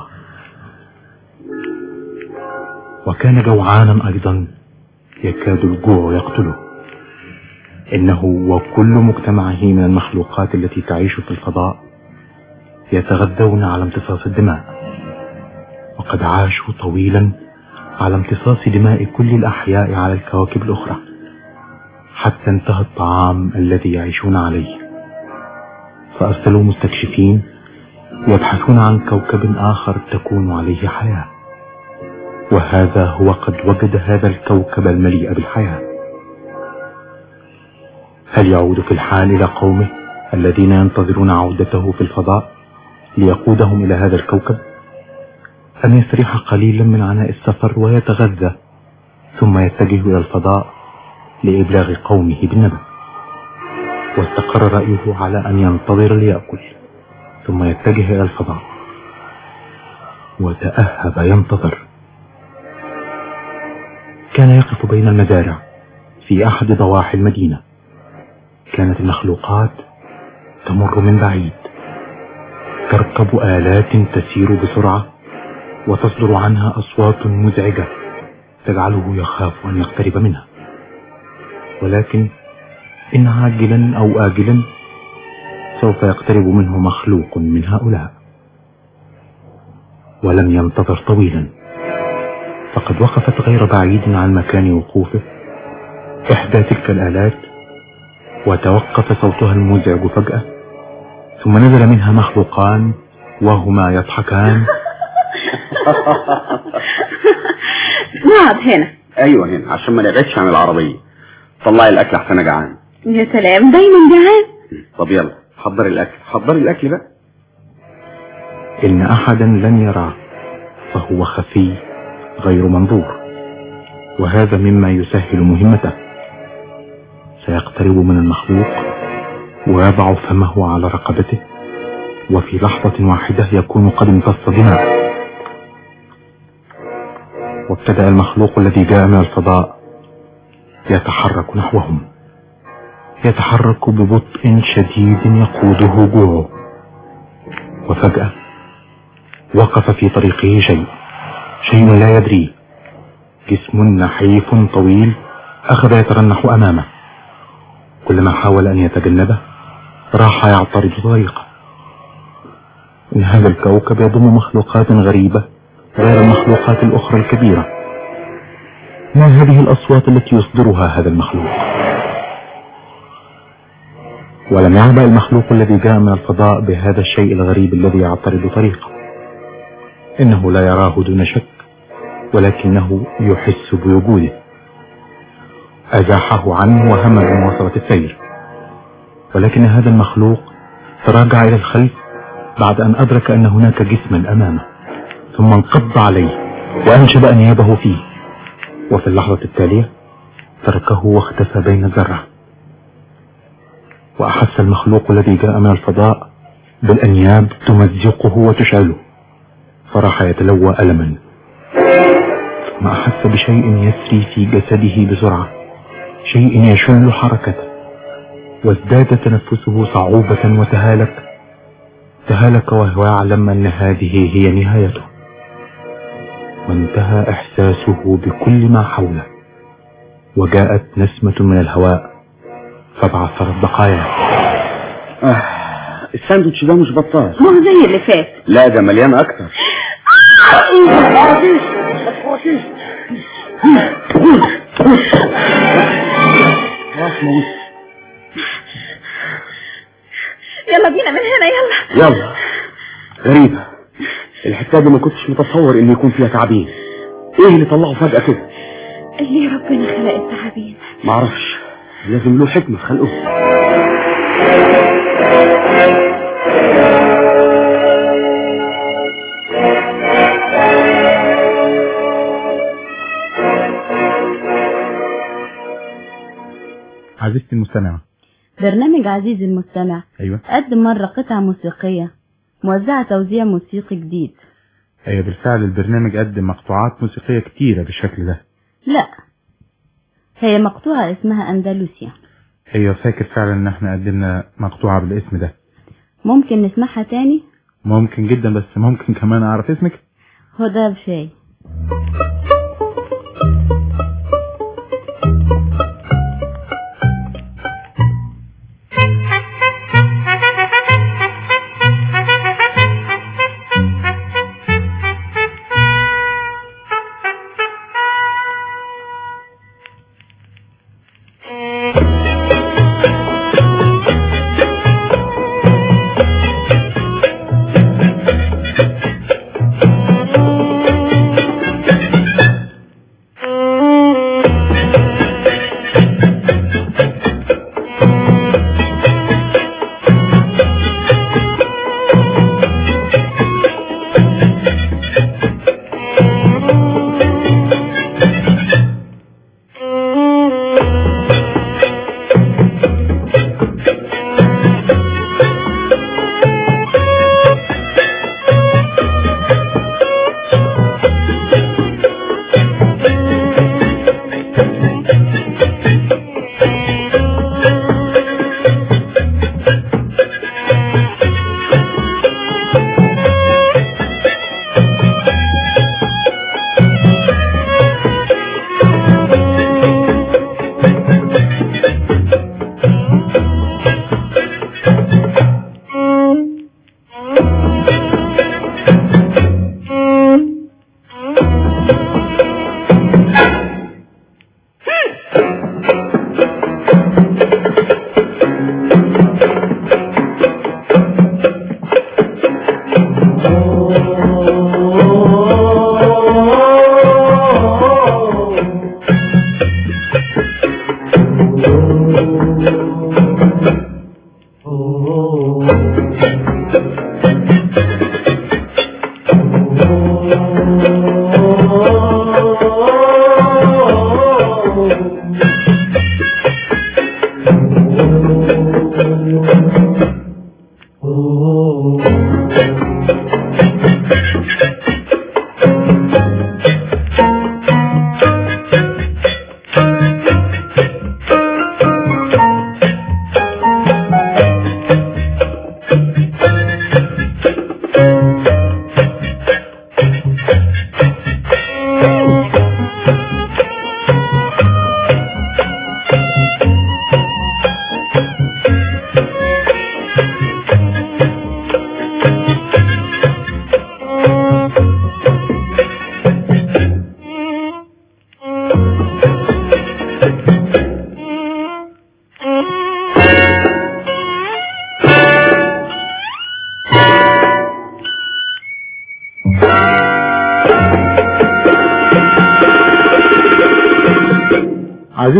وكان جوعانا أيضا يكاد الجوع يقتله إنه وكل مجتمعه من المخلوقات التي تعيش في الفضاء يتغذون على امتصاص الدماء وقد عاشوا طويلا على امتصاص دماء كل الأحياء على الكواكب الأخرى حتى انتهى الطعام الذي يعيشون عليه فأرسلوا مستكشفين يبحثون عن كوكب آخر تكون عليه حياة وهذا هو قد وجد هذا الكوكب المليء بالحياة هل يعود في الحال إلى قومه الذين ينتظرون عودته في الفضاء ليقودهم إلى هذا الكوكب أم يستريح قليلا من عناء السفر ويتغذى ثم يتجه إلى الفضاء لإبلاغ قومه بالنبأ واستقر رأيه على أن ينتظر ليأكل ثم يتجه إلى الفضاء وتأهب ينتظر كان يقف بين المزارع في أحد ضواحي المدينة كانت المخلوقات تمر من بعيد تركب آلات تسير بسرعة وتصدر عنها أصوات مزعجة تجعله يخاف أن يقترب منها ولكن إن عاجلا أو آجلا سوف يقترب منه مخلوق من هؤلاء ولم ينتظر طويلا فقد وقفت غير بعيد عن مكان وقوفه إحدى تلك الآلات وتوقف صوتها المزعج فجأة ثم نزل منها مخلوقان وهما يضحكان
نقعد هنا
ايوه هنا عشان ما نبعدش عن العربية طلعي الاكل احسن انا جعان
يا سلام دايما جعان
طب يلا حضري الاكل حضري الاكل بقى
إن أحدا لن يراه فهو خفي غير منظور وهذا مما يسهل مهمته سيقترب من المخلوق ويضع فمه على رقبته وفي لحظة واحدة يكون قد امتص دماء وابتدأ المخلوق الذي جاء من الفضاء يتحرك نحوهم يتحرك ببطء شديد يقوده جوعه وفجأة وقف في طريقه شيء شيء لا يدريه جسم نحيف طويل أخذ يترنح أمامه كلما حاول أن يتجنبه راح يعترض طريقه إن هذا الكوكب يضم مخلوقات غريبة غير المخلوقات الأخرى الكبيرة ما هذه الأصوات التي يصدرها هذا المخلوق ولم يعبأ المخلوق الذي جاء من الفضاء بهذا الشيء الغريب الذي يعترض طريقه إنه لا يراه دون شك ولكنه يحس بوجوده أزاحه عنه وهم بمواصلة السير ولكن هذا المخلوق تراجع إلى الخلف بعد أن أدرك أن هناك جسما أمامه ثم انقض عليه وأنشب أنيابه فيه وفي اللحظة التالية تركه واختفى بين الذرة وأحس المخلوق الذي جاء من الفضاء بالأنياب تمزقه وتشعله فراح يتلوى ألما ثم أحس بشيء يسري في جسده بسرعة شيء يشل حركته وازداد تنفسه صعوبة وتهالك تهالك وهو يعلم أن هذه هي نهايته وانتهى إحساسه بكل ما حوله وجاءت نسمة من الهواء فبعثرت بقاياه
آه. الساندوتش ده مش بطال
ما هو زي اللي فات
لا ده مليان اكتر خلاص موت
يلا بينا من هنا يلا
يلا غريبة الحكاية دي ما كنتش متصور ان يكون فيها تعابين ايه اللي طلعه فجأة كده
ليه ربنا خلق التعابين
معرفش لازم له حكمة في خلقه
عزيزتي المستمعة
برنامج عزيز المستمع
أيوة
قدم مرة قطعة موسيقية موزعة توزيع موسيقي جديد
أيوة بالفعل البرنامج قدم مقطوعات موسيقية كتيرة بالشكل ده
لا هي مقطوعة اسمها أندلسيا
أيوة فاكر فعلا إن احنا قدمنا مقطوعة بالاسم ده
ممكن نسمعها تاني
ممكن جدا بس ممكن كمان أعرف اسمك
هدى بشاي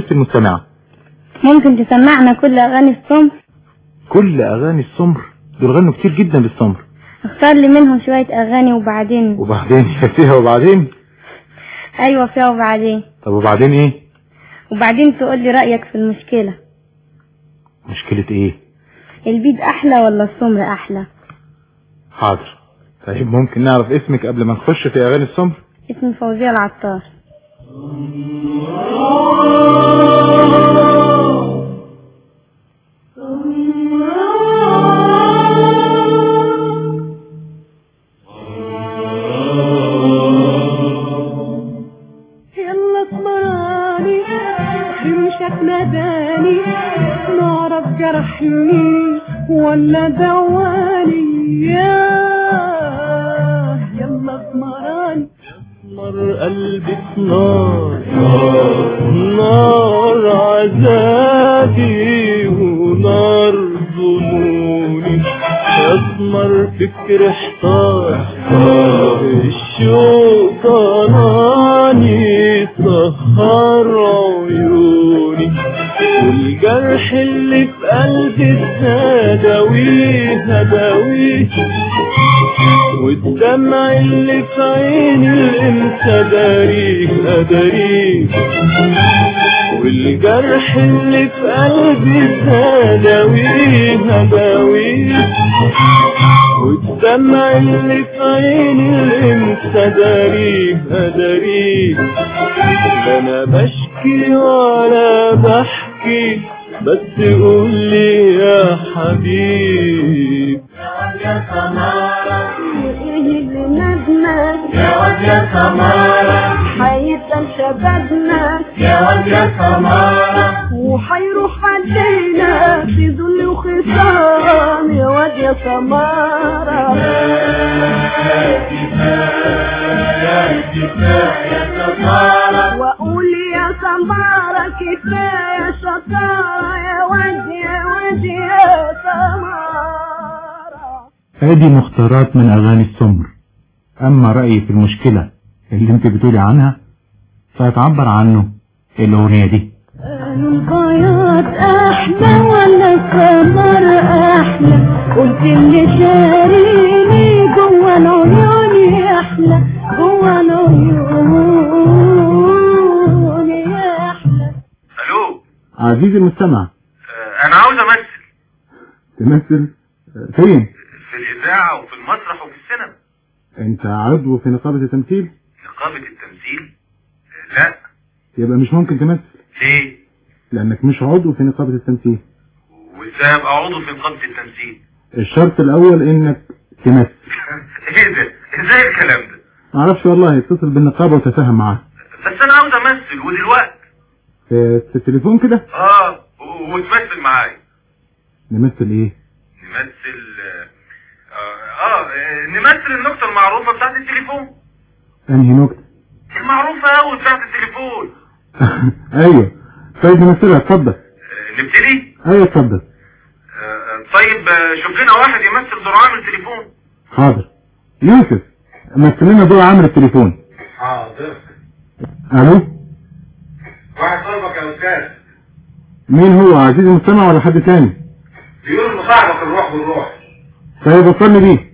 ست المستمعة
ممكن تسمعنا كل اغاني الصمت
كل اغاني السمر دول غنوا كتير جدا بالسمر
اختار لي منهم شوية اغاني وبعدين
وبعدين فيها وبعدين
ايوه فيها وبعدين
طب وبعدين ايه
وبعدين تقول لي رأيك في المشكلة
مشكلة ايه
البيض احلى ولا السمر احلى
حاضر طيب ممكن نعرف اسمك قبل ما نخش في اغاني السمر
اسمي فوزية العطار
يلا اسمراني رمشك ناداني نعرف جرحني ولا دواني يا يلا اسمراني
نار قلبي نار نار عذابي ونار ظنوني اسمر فكر احتار الشوق طلعني سهر عيوني والجرح اللي في قلبي ازداويه هداويه والدمع اللي في عيني الامتى داريه اداريه والجرح اللي في قلبي هداويه هداويه والدمع اللي في عيني الامتى داريه اداريه لا انا بشكي ولا بحكي بس قول لي يا حبيب
يا سمارة ايه اللي ندمك يا واد يا سمارة حيفضل شبابنا يا واد يا سمارة وحيروح علينا في ذل وخصام يا واد يا سمارة واقول يا سمارة كفاية شطارة يا واد يا واد يا سمارة
ادي مختارات من اغاني السمر اما رأيي في المشكلة اللي انت بتقولي عنها فيتعبر عنه الاغنية دي
قالوا البياض احلى ولا السمر احلى قلت اللي شاريني جوا العيون احلى جوا العيون يا احلى
الو
عزيزي المستمع
آه، انا عاوز امثل
تمثل فين
في الاذاعه وفي المسرح وفي السينما
انت عضو في نقابة التمثيل
نقابه التمثيل آه، لا
يبقى مش ممكن تمثل
ليه
لانك مش عضو في نقابة التمثيل
وازاي ابقى عضو في نقابه التمثيل
الشرط الاول انك تمثل
ايه ده ازاي الكلام ده
معرفش والله اتصل بالنقابة وتفاهم معاها
بس انا عاوز امثل ودلوقتي
في في التليفون كده
اه و- وتمثل معايا
نمثل ايه
نمثل آه, آه, اه نمثل النكته المعروفه بتاعت التليفون
انهي نكتة
المعروفه قوي بتاعت التليفون
ايوه طيب نمثلها اتفضل
آه، نبتدي
ايوه اتفضل
آه، طيب آه، شوف لنا واحد يمثل دور عامل تليفون
حاضر يوسف مثل لنا دور عامل التليفون
حاضر
الو
واحد طلبك يا استاذ
مين هو عزيزي المستمع ولا حد تاني
بيقول انه صاحبك الروح بالروح
طيب وصلني بيه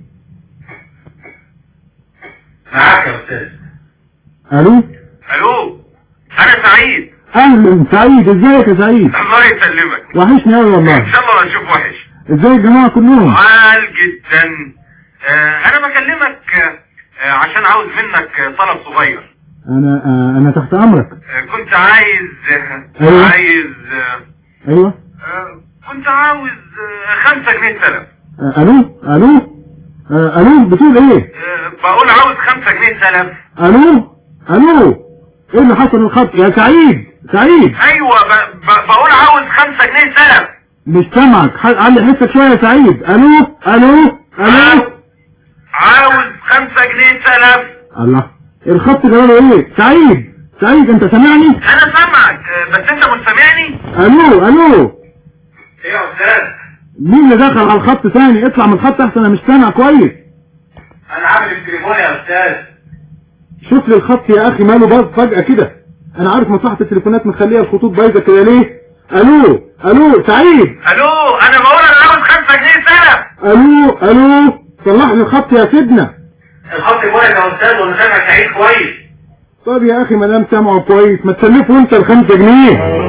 معاك يا استاذ
الو
الو انا سعيد
اهلا سعيد ازيك يا سعيد
الله يسلمك
وحشني قوي والله
ان شاء الله اشوف وحش
ازاي الجماعه كلهم
عال جدا آه انا بكلمك آه آه، عشان عاوز منك آه، طلب صغير
انا آه انا تحت امرك
آه كنت عايز آه
أيوة.
عايز آه
ايوه
آه، كنت عاوز آه، خمسة جنيه سلف
آه الو الو آه الو بتقول ايه
آه، بقول عاوز خمسة جنيه سلف
الو الو ايه اللي حصل الخط يا سعيد سعيد
ايوه ب- ب- بقول عاوز خمسة جنيه سلف
مش سامعك ح- علي حسك شويه يا سعيد الو الو الو
عاوز خمسة جنيه سلف
الله الخط جراله ايه سعيد سعيد انت سامعني
انا سامعك آه، بس انت مش سامعني
الو الو
ايه يا استاذ
مين اللي دخل على الخط تاني اطلع من الخط احسن انا مش سامع كويس
انا عامل التليفون يا استاذ
شوف لي الخط يا اخي ماله باظ فجأة كده
انا عارف مصلحة التليفونات مخليها الخطوط بايظة كده ليه الو الو سعيد
الو انا بقول انا عاوز 5 جنيه سنه
الو الو صلح لي الخط يا سيدنا
الخط كويس يا استاذ وانا سامع سعيد كويس
طب يا اخي ما دام سامعه كويس ما تسلفه انت الخمسة جنيه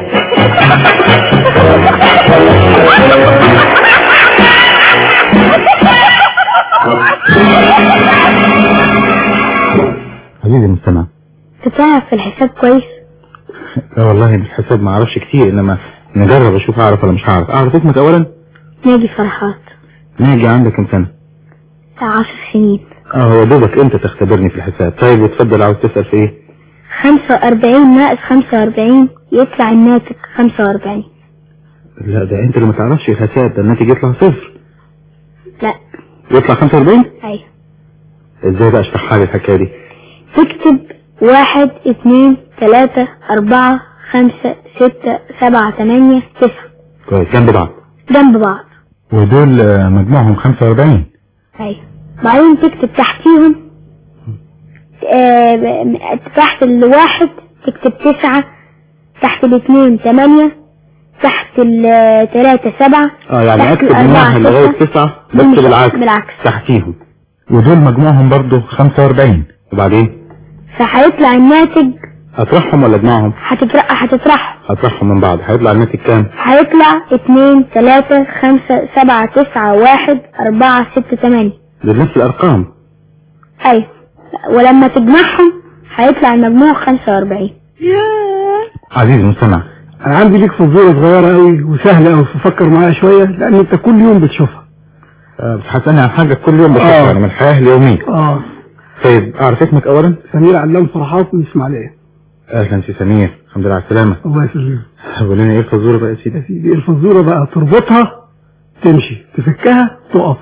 عزيزي المستمع
تتعرف في الحساب كويس
لا والله بالحساب ما اعرفش كتير انما نجرب اشوف اعرف ولا مش هعرف اعرف اسمك اولا
ناجي فرحات
ناجي عندك كم سنة
بتاع عشر سنين
اه هو دوبك انت تختبرني في الحساب طيب وتفضل عاوز تسأل في ايه
خمسة وأربعين ناقص خمسة وأربعين يطلع الناتج خمسة وأربعين
لا ده انت اللي ما تعرفش الحساب ده الناتج يطلع صفر
لا
يطلع 45
أيوة
ازاي بقى اشرحها لي الحكايه دي
تكتب واحد اتنين تلاتة أربعة خمسة ستة سبعة تمانية تسعة
كويس جنب بعض
جنب بعض
ودول آه، مجموعهم 45
أيوة بعدين تكتب تحتيهم آه، ب- تحت الواحد تكتب تسعة تحت الاثنين تمانية تحت الثلاثة سبعة
اه يعني
تحت
اكتب من
الأربعة
واحد لغايه
ستة.
تسعة
دي مش-
بس بالعكس
بالعكس
تحتيهم ودول مجموعهم برضو 45 وبعدين
فهيطلع الناتج
اطرحهم ولا اجمعهم
هتطرح هتطرحه
اطرحهم من بعض هيطلع الناتج كام
هيطلع اتنين تلاتة خمسة سبعة تسعة واحد أربعة ستة تمانية
دول نفس الارقام
أيوة ولما تجمعهم هيطلع المجموع خمسة وأربعين
عزيزي المستمع
انا عندي ليك فزوره صغيره قوي وسهله قوي ففكر معايا شويه لان انت كل يوم بتشوفها
آه، بتحسني عن حاجه كل يوم بشوفها
آه.
يعني من الحياه اليوميه
اه
طيب اعرف اسمك اولا
سمير علام فرحات من اسماعيليه
اهلا سي سمير الحمد لله على السلامه
الله يسلمك
قول لنا ايه الفزوره بقى يا سيدي
يا سيدي الفزوره بقى تربطها تمشي تفكها تقف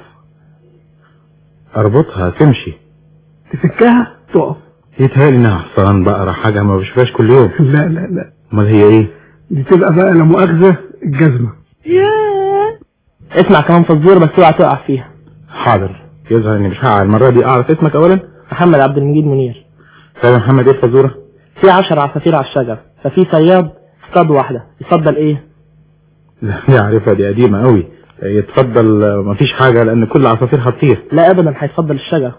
اربطها تمشي
تفكها تقف
يتهيألي انها حصان بقرة حاجة ما بشوفهاش كل يوم
لا لا لا
امال هي ايه
دي تبقى بقى لا مؤاخذه الجزمه
اسمع كمان فزورة بس اوعى تقع فيها
حاضر يظهر اني مش هقع المرة دي اعرف اسمك اولا
محمد عبد المجيد منير
طيب يا محمد ايه الفزورة
في عشر عصافير على الشجر ففي صياد اصطاد واحدة يفضل ايه
لا دي عارفها دي قديمة قوي يتفضل آه، مفيش حاجة لان كل عصافير هتطير
لا ابدا هيفضل الشجر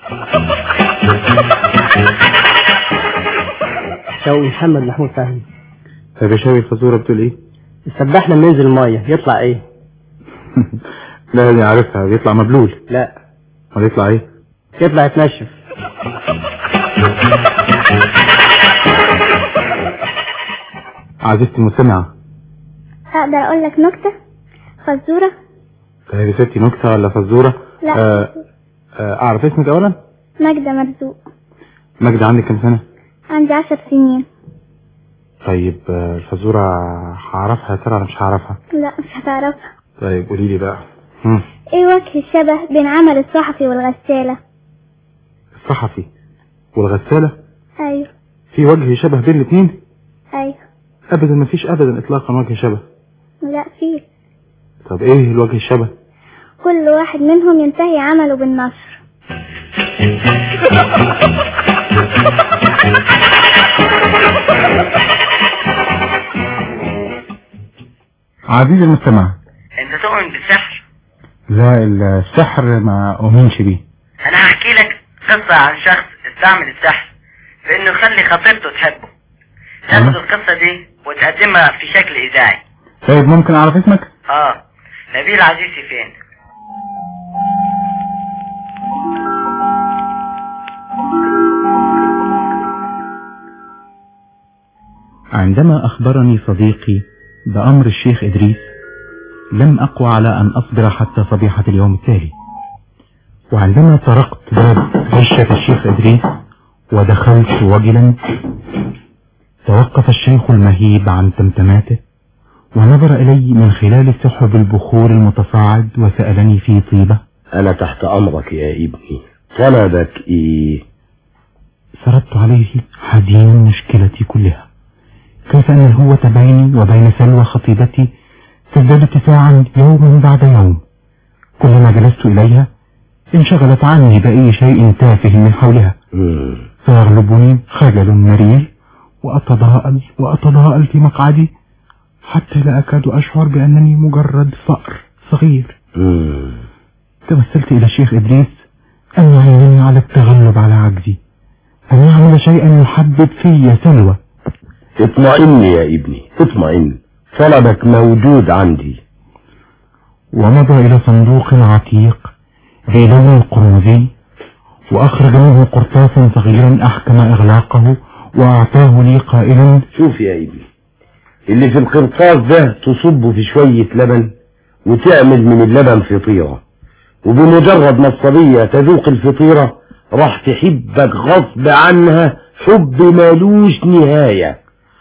شوقي محمد محمود فهمي
طيب يا شاوي الفزورة بتقول ايه
السباح لما ينزل المية يطلع ايه
لا دي عارفها بيطلع مبلول
لا
امال يطلع ايه
يطلع يتنشف
عزيزتي المستمعة
أقدر أقول لك نكتة فزورة
طيب يا ستي نكتة ولا فزورة
لا
آه آه اعرف اسمك اولا
ماجدة مرزوق
مجدي عندك كام سنة
عندي عشر سنين
طيب آه الفزورة هعرفها يا ترى انا مش هعرفها
لا مش هتعرفها
طيب قولي لي بقى مم.
ايه وجه الشبه بين عمل الصحفي والغسالة
الصحفي والغسالة
ايوه
في وجه شبه بين الاثنين
ايوه
ابدا ما فيش ابدا اطلاقا وجه شبه
لا فيه
طب ايه الوجه الشبه
كل واحد منهم ينتهي عمله بالنصر
عزيزي المستمع
انت تؤمن بالسحر
لا السحر ما اؤمنش بيه
انا هحكي لك قصة عن شخص استعمل السحر في انه يخلي خطيبته تحبه تاخد القصة دي وتقدمها في شكل اذاعي
طيب ممكن اعرف اسمك
اه نبيل عزيزي فين
عندما اخبرني صديقي بامر الشيخ ادريس لم اقوى على ان اصبر حتى صبيحة اليوم التالي وعندما طرقت باب عشة الشيخ ادريس ودخلت وجلا توقف الشيخ المهيب عن تمتماته ونظر الي من خلال سحب البخور المتصاعد وسألني في طيبة
أنا تحت أمرك يا ابني طلبك إيه
سردت عليه حزين المشكلة كلها كيف أن الهوة بيني وبين سلوى خطيبتي تزداد اتساعا يوم بعد يوم كلما جلست إليها انشغلت عني بأي شيء تافه من حولها فيغلبني خجل مرير وأتضاءل وأتضاءل في مقعدي حتى لا أكاد أشعر بأنني مجرد فأر صغير توسلت إلى الشيخ إدريس أن يعينني على التغلب على عجزي أن يعمل شيئا يحبب في سلوى
اطمئن يا ابني اطمئن طلبك موجود عندي
ومضى إلى صندوق عتيق ذي لون قرمزي وأخرج منه قرطاسا صغيرا أحكم إغلاقه وأعطاه لي قائلا
شوف يا ابني اللي في القرطاس ده تصبه في شوية لبن وتعمل من اللبن فطيرة وبمجرد ما الصبية تذوق الفطيرة راح تحبك غصب عنها حب مالوش نهاية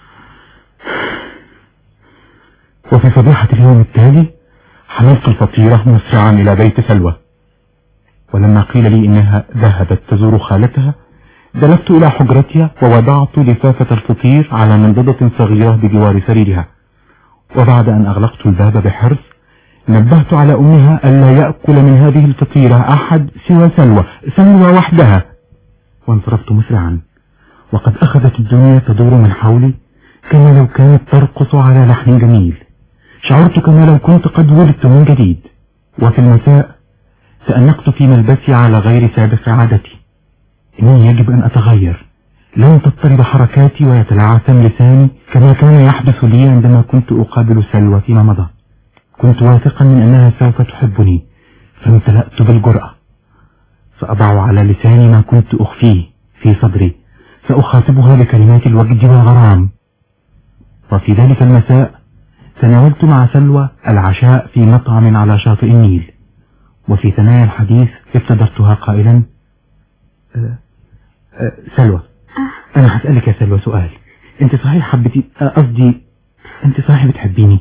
وفي صبيحة اليوم التالي حملت الفطيرة مسرعا إلى بيت سلوى ولما قيل لي إنها ذهبت تزور خالتها دلفت إلى حجرتها ووضعت لفافة الفطير على منضدة صغيرة بجوار سريرها وبعد أن أغلقت الباب بحرص نبهت على أمها ألا يأكل من هذه الفطيرة أحد سوى سلوى سلوى وحدها وانصرفت مسرعا وقد أخذت الدنيا تدور من حولي كما لو كانت ترقص على لحن جميل شعرت كما لو كنت قد ولدت من جديد وفي المساء تأنقت في ملبسي على غير سابق عادتي إنني يجب أن أتغير لن تضطرب حركاتي ويتلعثم لساني كما كان يحدث لي عندما كنت أقابل سلوى فيما مضى كنت واثقا من أنها سوف تحبني فامتلأت بالجرأة سأضع على لساني ما كنت أخفيه في صدري سأخاطبها بكلمات الوجد والغرام وفي ذلك المساء تناولت مع سلوى العشاء في مطعم على شاطئ النيل وفي ثنايا الحديث ابتدرتها قائلا أه أه سلوى أنا هسألك يا سلوى سؤال أنت صحيح حبتي قصدي أنت صحيح بتحبيني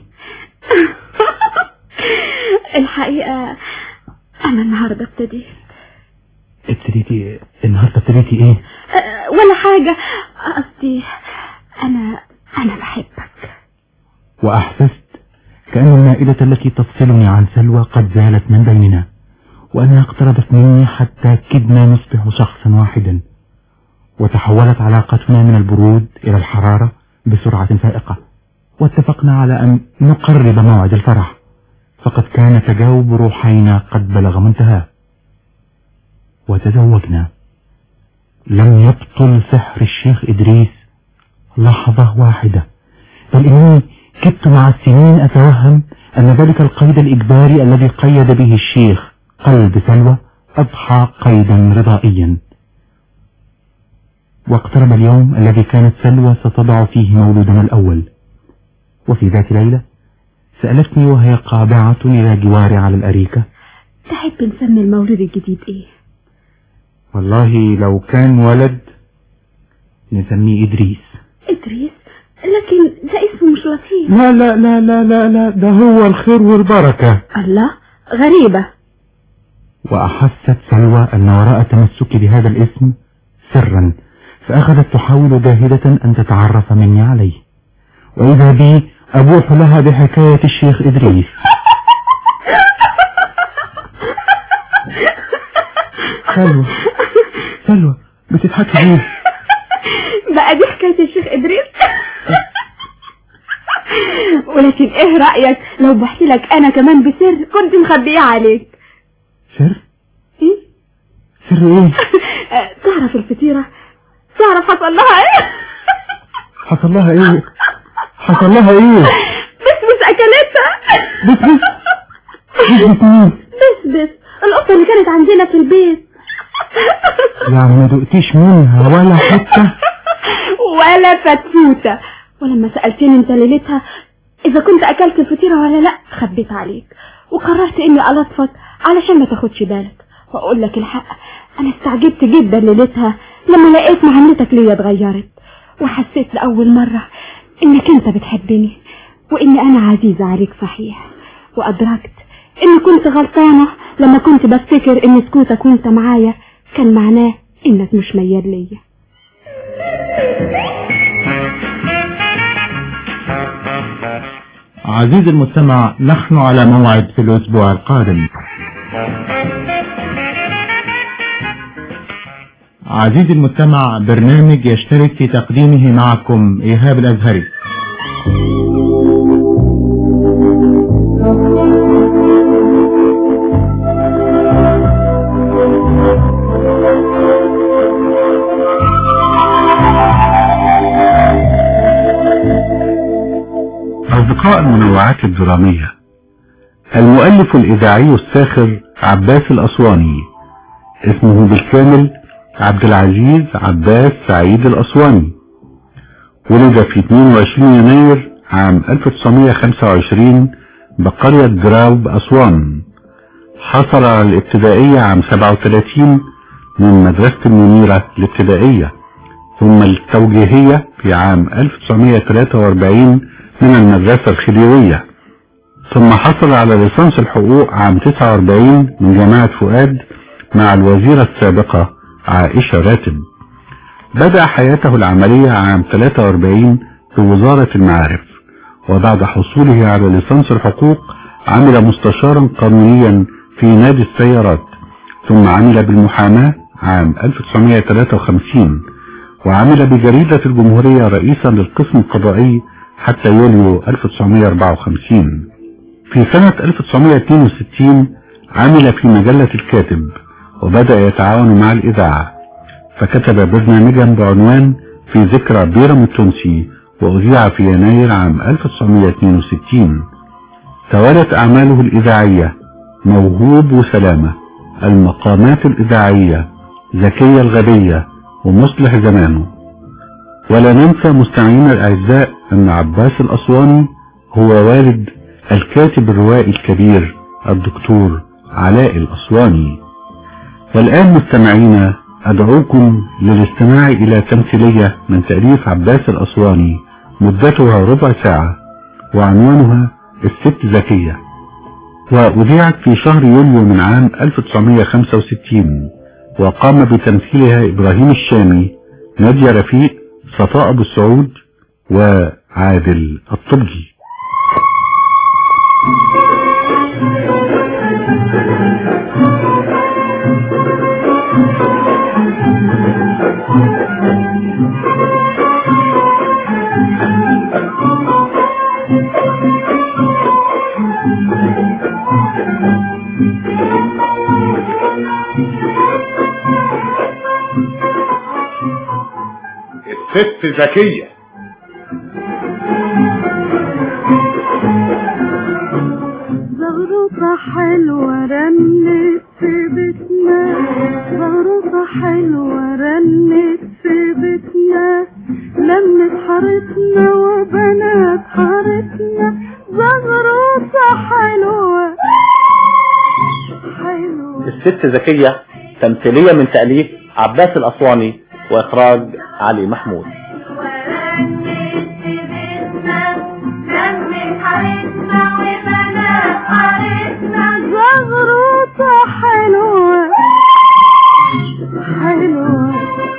الحقيقة أنا النهاردة ابتديت
ابتديتي النهاردة ابتديتي إيه
أه، ولا حاجة قصدي أنا أنا بحبك
وأحسست كأن المائدة التي تفصلني عن سلوى قد زالت من بيننا وأنها اقتربت مني حتى كدنا نصبح شخصا واحدا وتحولت علاقتنا من البرود إلى الحرارة بسرعة فائقة واتفقنا على أن نقرب موعد الفرح فقد كان تجاوب روحينا قد بلغ منتهاه وتزوجنا لم يبطل سحر الشيخ إدريس لحظة واحدة بل إني كدت مع السنين أتوهم أن ذلك القيد الإجباري الذي قيد به الشيخ قلب سلوى أضحى قيدا رضائيا واقترب اليوم الذي كانت سلوى ستضع فيه مولودنا الأول وفي ذات ليلة سألتني وهي قابعة إلى جواري على الأريكة
تحب نسمي المولود الجديد إيه
والله لو كان ولد نسميه إدريس
إدريس لكن ده اسمه مش لطيف
لا لا لا لا لا لا ده هو الخير والبركة
الله غريبة
وأحست سلوى أن وراء تمسكي بهذا الاسم سرا فأخذت تحاول جاهدة أن تتعرف مني عليه وإذا بي أبوح لها بحكاية الشيخ إدريس سلوى سلوى بتضحكي ليه
بقى دي حكاية الشيخ إدريس ولكن ايه رأيك لو بحكي لك انا كمان بسر كنت مخبيه عليك
سر
ايه
سر ايه
تعرف الفطيرة تعرف حصل لها ايه
حصل لها ايه حصل لها ايه
بس بس اكلتها
بس بس بس بس مين
بس بس القطة اللي كانت عندنا في البيت
يعني ما دقتيش منها ولا حتة
ولا فتفوتة ولما سألتني انت ليلتها اذا كنت اكلت الفطيرة ولا لا خبيت عليك وقررت اني الطفك علشان ما تاخدش بالك واقول لك الحق انا استعجبت جدا ليلتها لما لقيت معاملتك ليا اتغيرت وحسيت لاول مرة انك انت بتحبني واني انا عزيزة عليك صحيح وادركت اني كنت غلطانة لما كنت بفتكر ان سكوتك وانت معايا كان معناه انك مش ميال ليا
عزيزي المستمع نحن على موعد في الأسبوع القادم عزيزي المستمع برنامج يشترك في تقديمه معكم إيهاب الأزهري
أصدقاء المنوعات الدرامية المؤلف الإذاعي الساخر عباس الأسواني اسمه بالكامل عبد العزيز عباس سعيد الأسواني ولد في 22 يناير عام 1925 بقرية جراوب أسوان حصل على الابتدائية عام 37 من مدرسة المنيرة الابتدائية ثم التوجيهية في عام 1943 من المدرسة الخديوية ثم حصل على ليسانس الحقوق عام 49 من جامعة فؤاد مع الوزيرة السابقة عائشة راتب بدأ حياته العملية عام 43 في وزارة المعارف وبعد حصوله على ليسانس الحقوق عمل مستشارا قانونيا في نادي السيارات ثم عمل بالمحاماة عام 1953 وعمل بجريدة الجمهورية رئيسا للقسم القضائي حتى يوليو 1954 في سنة 1962 عمل في مجلة الكاتب وبدأ يتعاون مع الإذاعة فكتب برنامجا بعنوان في ذكرى بيرم التونسي وأذيع في يناير عام 1962 توالت أعماله الإذاعية موهوب وسلامة المقامات الإذاعية زكية الغبية ومصلح زمانه ولا ننسى مستمعينا الأعزاء أن عباس الأسواني هو والد الكاتب الروائي الكبير الدكتور علاء الأسواني والآن مستمعينا أدعوكم للاستماع إلى تمثيلية من تأليف عباس الأسواني مدتها ربع ساعة وعنوانها الست زكية وأذيعت في شهر يوليو من عام 1965 وقام بتمثيلها إبراهيم الشامي نادية رفيق صفاء أبو السعود وعادل الطبجي
الست ذكية
زغروطة حلوة رنت في بيتنا زغروطة حلوة رنت في بيتنا لمت حارتنا وبنات حارتنا زغروطة حلوة حلوة
الست زكية تمثيلية من تأليف عباس الأسواني وإخراج علي محمود
زغروطة حلوة حلوة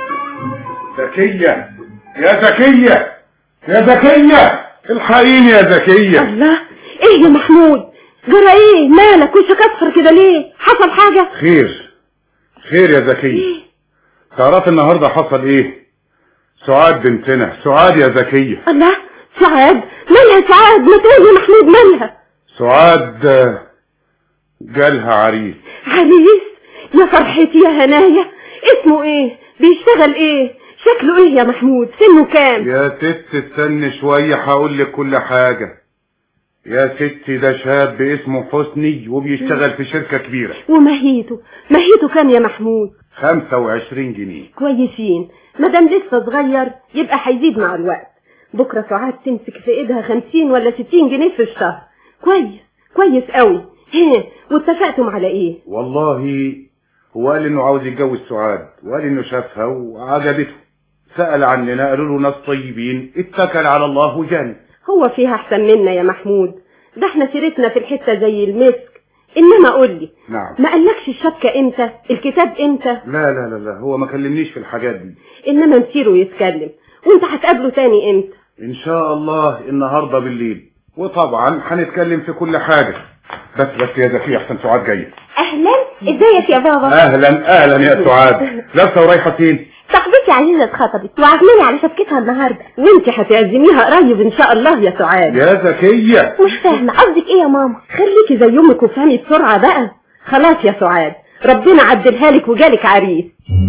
ذكية يا ذكية يا ذكية الحقيني يا ذكية
الله ايه يا محمود جرى ايه مالك وشك اصفر كده ليه حصل حاجة
خير خير يا ذكية تعرف النهاردة حصل ايه سعاد بنتنا سعاد يا ذكية
الله سعاد مالها سعاد ما تقول يا محمود مالها
سعاد آه، جالها عريس
عريس يا فرحتي يا هنايا اسمه ايه بيشتغل ايه شكله ايه يا محمود سنه كام
يا ست استني شوية هقول لك كل حاجة يا ستي ده شاب اسمه حسني وبيشتغل في شركة كبيرة
ومهيته مهيته كام يا محمود
25 جنيه
كويسين مادام لسه صغير يبقى هيزيد مع الوقت بكره سعاد تمسك في ايدها خمسين ولا ستين جنيه في الشهر كويس كويس قوي هه واتفقتم على ايه
والله هو قال انه عاوز يتجوز سعاد وقال انه شافها وعجبته سأل عننا قالوا له ناس طيبين اتكل على الله وجاني
هو فيها احسن منا يا محمود ده احنا سيرتنا في الحتة زي المسك انما قول لي
نعم
ما قالكش الشبكة امتى الكتاب امتى
لا لا لا لا هو ما كلمنيش في الحاجات دي
انما مسيره يتكلم وانت هتقابله تاني امتى
ان شاء الله النهاردة بالليل وطبعا هنتكلم في كل حاجة بس بس يا زكية احسن سعاد جاية
اهلا ازيك يا بابا
اهلا اهلا يا سعاد لابسه ورايحة فين
صاحبتي عزيزة اتخطبت وعزماني على شبكتها النهاردة وانت هتعزميها قريب ان شاء الله يا سعاد
يا زكية
مش فاهمة قصدك ايه يا ماما خليكي زي امك وفهمي بسرعة بقى خلاص يا سعاد ربنا عدلها لك وجالك عريس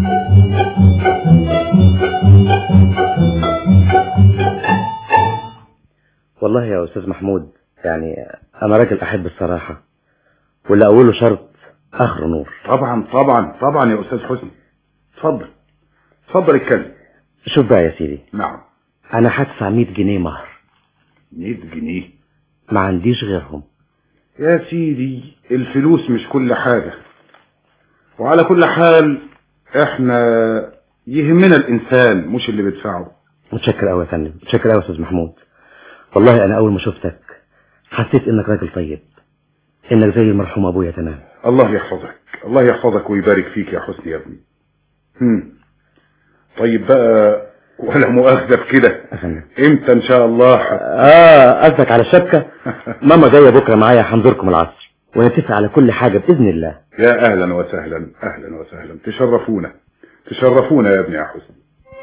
والله يا استاذ محمود يعني انا راجل احب الصراحة واللي اوله شرط اخره نور
طبعا طبعا طبعا يا استاذ حسني اتفضل اتفضل اتكلم
شوف بقى يا سيدي
نعم
انا هدفع 100 جنيه مهر
100 جنيه
ما عنديش غيرهم
يا سيدي الفلوس مش كل حاجة وعلى كل حال احنا يهمنا الانسان مش اللي بيدفعه
متشكر قوي يا فندم متشكر قوي يا استاذ محمود والله انا اول ما شفتك حسيت انك راجل طيب انك زي المرحوم ابويا تمام
الله يحفظك الله يحفظك ويبارك فيك يا حسني يا ابني هم. طيب بقى ولا مؤاخذة بكده امتى ان شاء الله ح...
اه قصدك على الشبكة ماما جاية بكرة معايا هنزوركم العصر ونتفق على كل حاجة بإذن الله
يا اهلا وسهلا اهلا وسهلا تشرفونا تشرفونا يا ابني يا حسني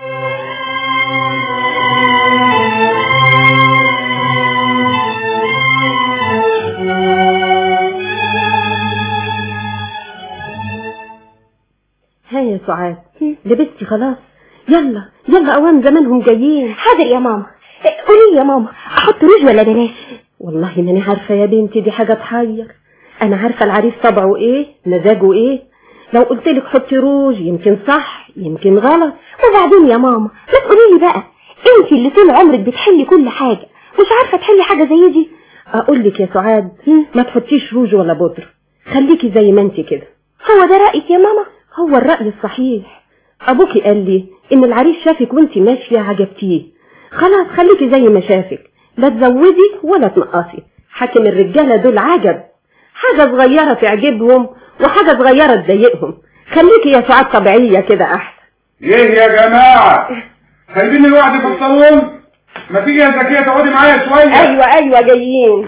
ها يا سعاد لبستي خلاص يلا يلا اوان زمانهم جايين
حاضر يا ماما قولي يا ماما احط روج ولا بلاش
والله ماني عارفة يا بنتي دي حاجة تحير انا عارفة العريس طبعه ايه مزاجه ايه لو قلت لك حطي روج يمكن صح يمكن غلط
وبعدين يا ماما ما تقولي لي بقى انت اللي طول عمرك بتحلي كل حاجة مش عارفة تحلي حاجة زي دي
اقول لك يا سعاد ما تحطيش روج ولا بودرة خليكي زي ما انت كده
هو ده رأيك يا ماما
هو الرأي الصحيح ابوكي قال لي ان العريس شافك وانت ماشية عجبتيه خلاص خليكي زي ما شافك لا تزودي ولا تنقصي حاكم الرجالة دول عجب حاجة صغيرة تعجبهم وحاجة صغيرة تضايقهم خليكي يا سعاد طبيعية كده احسن
ايه يا جماعة سايبيني لوحدي في الصالون ما تيجي يا زكية تقعدي معايا شوية
ايوه ايوه جايين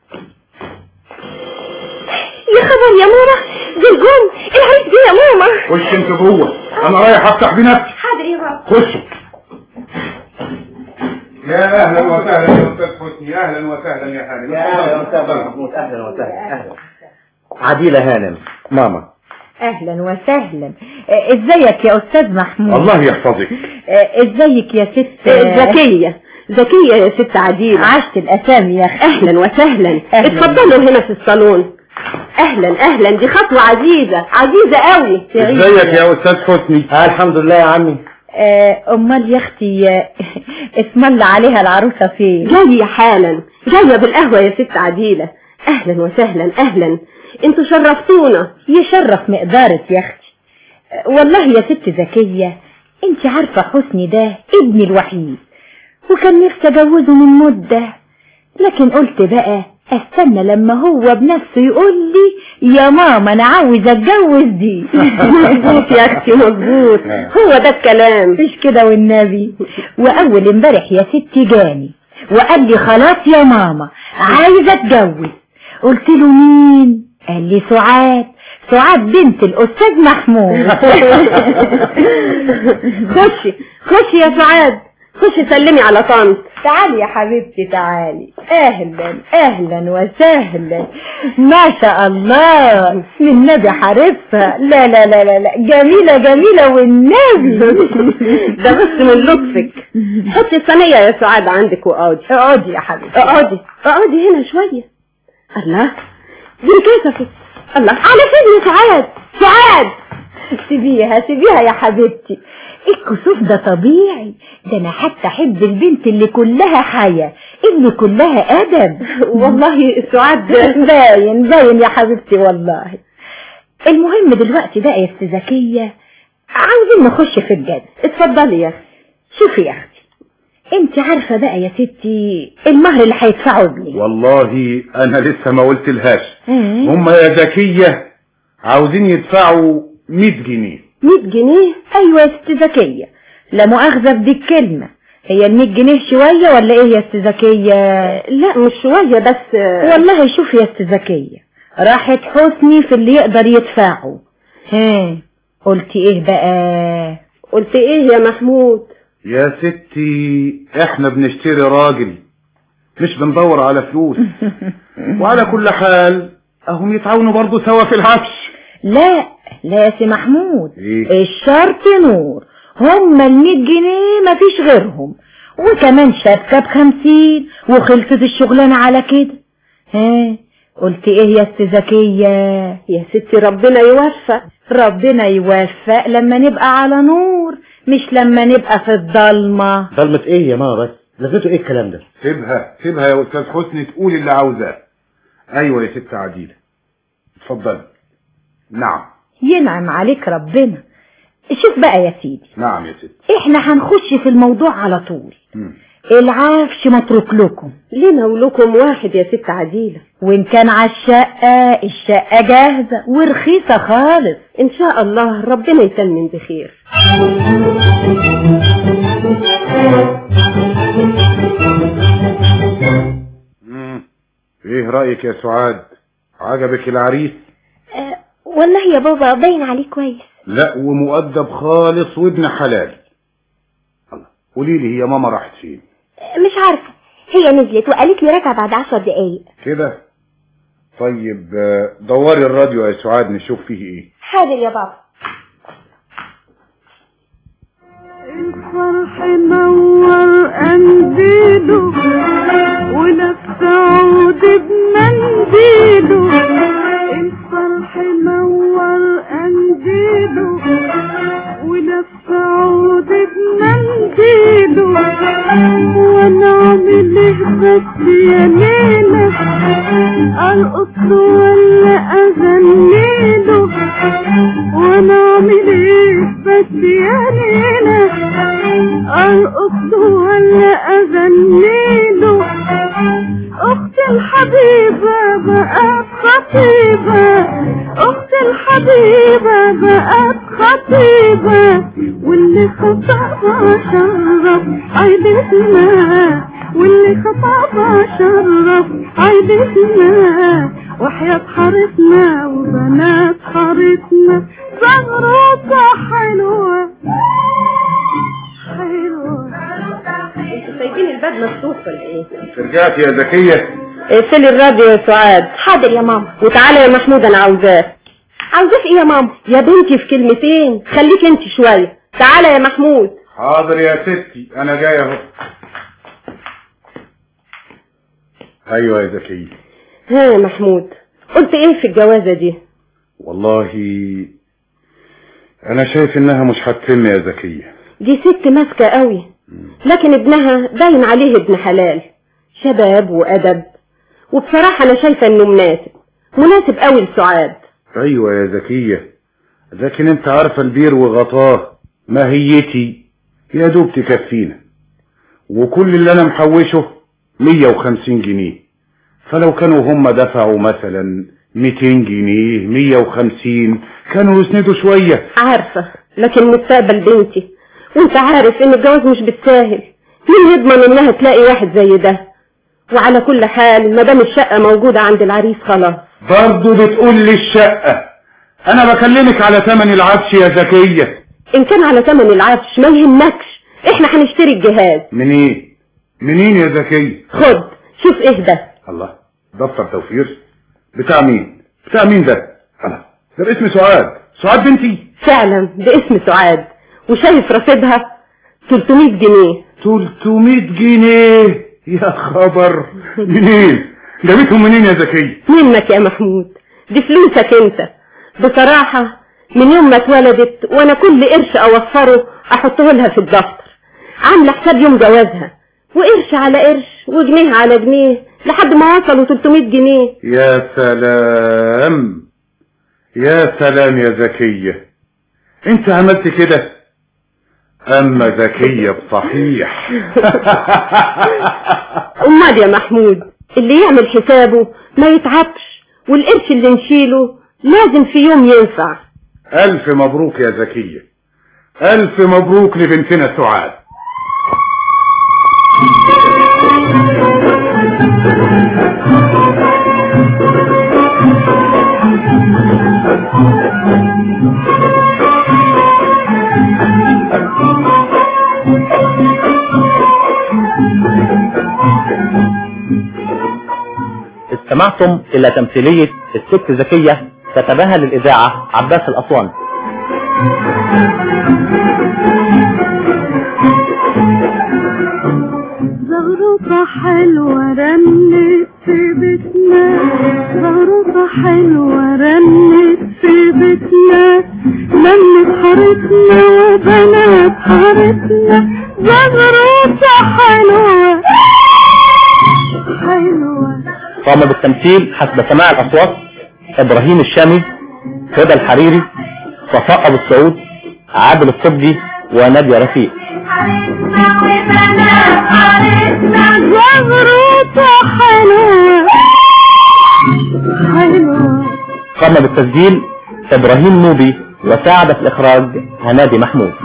يا خبر يا ماما دول جم العريس جه يا ماما
خش انت جوه انا رايح افتح بنفسي
حاضر يا بابا
خشوا يا اهلا وسهلا يا استاذ حسني اهلا وسهلا يا هانم
يا اهلا وسهلا محمود اهلا وسهلا اهلا عديلة هانم ماما
اهلا وسهلا آه، ازيك يا استاذ محمود
الله يحفظك
آه، ازيك يا ست
زكية زكية يا ست عديلة
عشت الاسامي يا اخي
اهلا وسهلا
أهلاً.
اتفضلوا هنا في الصالون اهلا اهلا دي خطوة عزيزة عزيزة قوي
ازيك يا استاذ حسني
آه الحمد لله يا عمي
آه، امال يا اختي آه، اسم الله عليها العروسه فين
جاية حالا جاية بالقهوة يا ست عديلة اهلا وسهلا اهلا انتوا شرفتونا
يشرف مقدارك يا اختي آه، والله يا ست زكيه انت عارفه حسني ده ابني الوحيد وكان نفسي اجوزه من مده لكن قلت بقى استنى لما هو بنفسه يقول لي يا ماما انا عاوز اتجوز دي
مظبوط يا اختي مظبوط هو ده الكلام
مش كده والنبي واول امبارح يا ستي جاني وقال لي خلاص يا ماما عايزه اتجوز قلت له مين قال لي سعاد سعاد بنت الاستاذ محمود
خشي خشي يا سعاد خشي سلمي على طنط
تعالي يا حبيبتي تعالي اهلا اهلا وسهلا ما شاء الله من نبي حارسها لا لا لا لا لا جميلة جميلة والنبي
ده بس من لطفك حطي الصينية يا سعاد عندك واقعدي
اقعدي يا حبيبتي
اقعدي اقعدي هنا شوية الله دي كيفك الله على فين يا سعاد سعاد
سيبيها سيبيها يا حبيبتي الكسوف ده طبيعي ده انا حتى احب البنت اللي كلها حياة اللي كلها ادب
والله سعاد
باين باين يا حبيبتي والله المهم دلوقتي بقى يا ست زكية عاوزين نخش في الجد
اتفضلي يا اختي
شوفي يا اختي انت عارفة بقى يا ستي المهر اللي هيدفعه ابني
والله انا لسه ما قلت لهاش هم يا زكية عاوزين يدفعوا 100 جنيه
100 جنيه ايوه يا ست زكية لا مؤاخذة بدي الكلمة هي ال 100 جنيه شوية ولا ايه يا ست زكية
لا مش شوية بس
والله شوفي يا ست زكية راحت حسني في اللي يقدر يدفعه ها قلتي ايه بقى
قلت ايه يا محمود
يا ستي احنا بنشتري راجل مش بندور على فلوس وعلى كل حال اهم يتعاونوا برضو سوا في العفش
لا لا يا سي محمود
ايه
الشرط نور هما المية جنيه مفيش غيرهم وكمان شبكة بخمسين وخلصت الشغلانة على كده ها قلت ايه يا ست زكية
يا ستي ربنا يوفق
ربنا يوفق لما نبقى على نور مش لما نبقى في الضلمة
ضلمة ايه يا ماما بس لغيته ايه الكلام ده
سيبها سيبها يا استاذ حسني تقول اللي عاوزاه ايوه يا ست عديلة اتفضل نعم
ينعم عليك ربنا شوف بقى يا سيدي
نعم يا ست
احنا هنخش في الموضوع على طول
مم.
العفش متروك لكم
لنا ولكم واحد يا ست عديلة
وان كان على الشقة الشقة جاهزة ورخيصة خالص
ان شاء الله ربنا يتمم بخير
مم. ايه رأيك يا سعاد عجبك العريس
أه والله يا بابا باين عليه كويس
لا ومؤدب خالص وابن حلال الله قولي لي هي ماما راحت فين
أه مش عارفة هي نزلت وقالت لي راجعة بعد عشر دقايق
كده طيب آه، دوري الراديو يا سعاد نشوف فيه ايه
حاضر يا بابا
الفرح نور قنديله ولف عود بمنديله الفرح نور قنديله ولف عود بمنديله وانا اعمل ايه بس يا ليلة ارقص ولا اغنيله وانا اعمل ايه بس يا ليلة ارقص ولا اغنيله اختي الحبيبة بقت خطيبة اختي الحبيبة بقت خطيبة واللي خطبها شرف عيلتنا واللي خطبها شرف عيلتنا وحياة حارتنا وبنات حارتنا زغروطة حلوة حلوة
انتوا سايبين الباب مفتوح ولا ايه
رجعت يا زكية
اقفلي الراديو يا سعاد
حاضر يا ماما
وتعالى يا محمود انا عاوزاه
عاوزاه في ايه يا ماما
يا بنتي في كلمتين خليك انت شوية تعالى يا محمود
حاضر يا ستي انا جاي اهو ايوه يا زكية
ها يا محمود قلت ايه في الجوازة دي
والله انا شايف انها مش هتتم يا زكية
دي ست ماسكة قوي لكن ابنها باين عليه ابن حلال شباب وأدب وبصراحة أنا شايفة إنه مناسب مناسب قوي لسعاد
ايوه يا زكية لكن انت عارفة البير وغطاه ماهيتي يا دوب تكفينا وكل اللي انا محوشه 150 جنيه فلو كانوا هم دفعوا مثلا 200 جنيه 150 كانوا يسندوا شوية
عارفة لكن مستقبل بنتي وانت عارف ان الجواز مش بالساهل مين يضمن انها تلاقي واحد زي ده وعلى كل حال ما دام الشقة موجودة عند العريس خلاص
برضه بتقول لي الشقة انا بكلمك على ثمن العفش يا زكية
ان كان على ثمن العفش ما يهمكش احنا هنشتري الجهاز
منين منين يا زكية
خد شوف ايه ده
الله دفتر توفير بتاع مين بتاع مين ده الله ده باسم سعاد سعاد بنتي
فعلا باسم سعاد وشايف رصيدها 300 جنيه
300 جنيه يا خبر منين جابتهم منين يا زكية
منك يا محمود دي فلوسك انت بصراحة من يوم ما اتولدت وانا كل قرش اوفره احطه لها في الدفتر عاملة حساب يوم جوازها وقرش على قرش وجنيه على جنيه لحد ما وصلوا 300 جنيه
يا سلام يا سلام يا زكية انت عملت كده اما ذكية بصحيح
امال يا محمود اللي يعمل حسابه ما يتعبش والقرش اللي نشيله لازم في يوم ينفع
الف مبروك يا زكية الف مبروك لبنتنا سعاد
استمعتم إلى تمثيلية الست زكية كتبها للإذاعة عباس الأسواني
زغروطة حلوة رنت في بيتنا زغروطة حلوة رنت في بيتنا لمت حارتنا وبنات حارتنا زغروطة حلوة حلوة
قام بالتمثيل حسب سماع الأصوات إبراهيم الشامي هدى الحريري صفاء أبو السعود عادل الصبجي ونادية رفيق
زغروطة حلوة حلوة
قام بالتسجيل إبراهيم نوبي وساعد في الإخراج هنادي محمود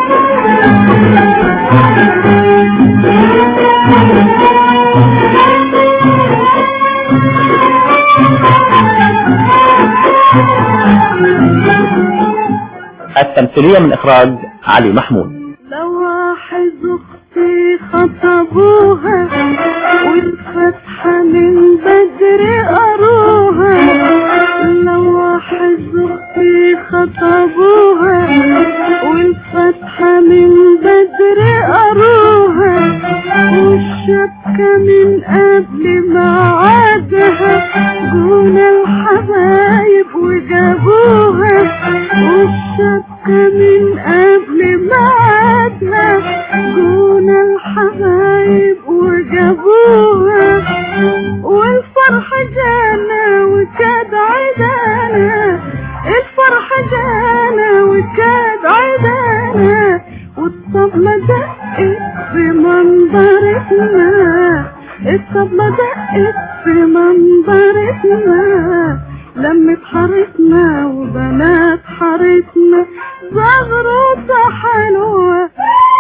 التمثيلية من إخراج علي محمود
لواحظ اختي خطبوها والفتحة من بدر قروها لواحظ اختي خطبوها والفتحة من بدر قروها والشبكة من قبل ميعادها جونا الحبايب وجابوها والشبكة من قبل ميعادها جونا الحبايب وجابوها والفرح جانا وكاد عدانا الفرح جانا وكاد عدانا والطبلة دقت في منظرتنا الطبلة دقت في منظرتنا لمت حارتنا وبنات حارتنا زغروطة حلوة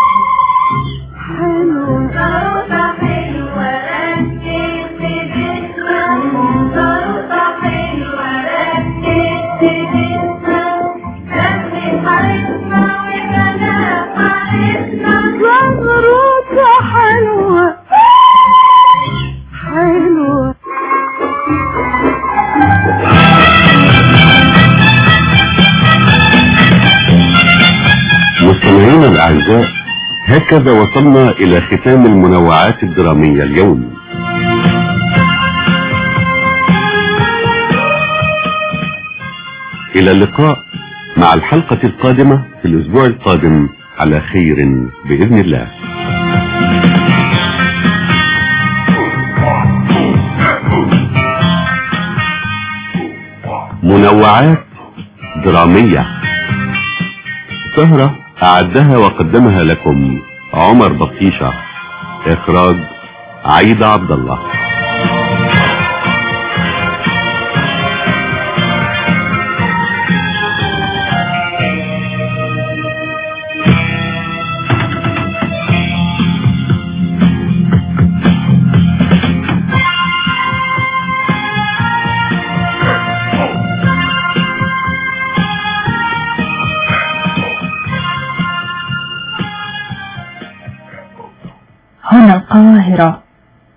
حلوة زغروطة حلوة رنت في بيتنا زغروطة حلوة رنت في بيتنا لمت حارتنا وبنات حارتنا زغروطة حلوة حلوة
مستمعينا الأعزاء هكذا وصلنا إلى ختام المنوعات الدرامية اليوم إلى اللقاء مع الحلقة القادمة في الأسبوع القادم على خير بإذن الله منوعات درامية سهرة أعدها وقدمها لكم عمر بطيشة إخراج عيد عبد الله
هنا القاهرة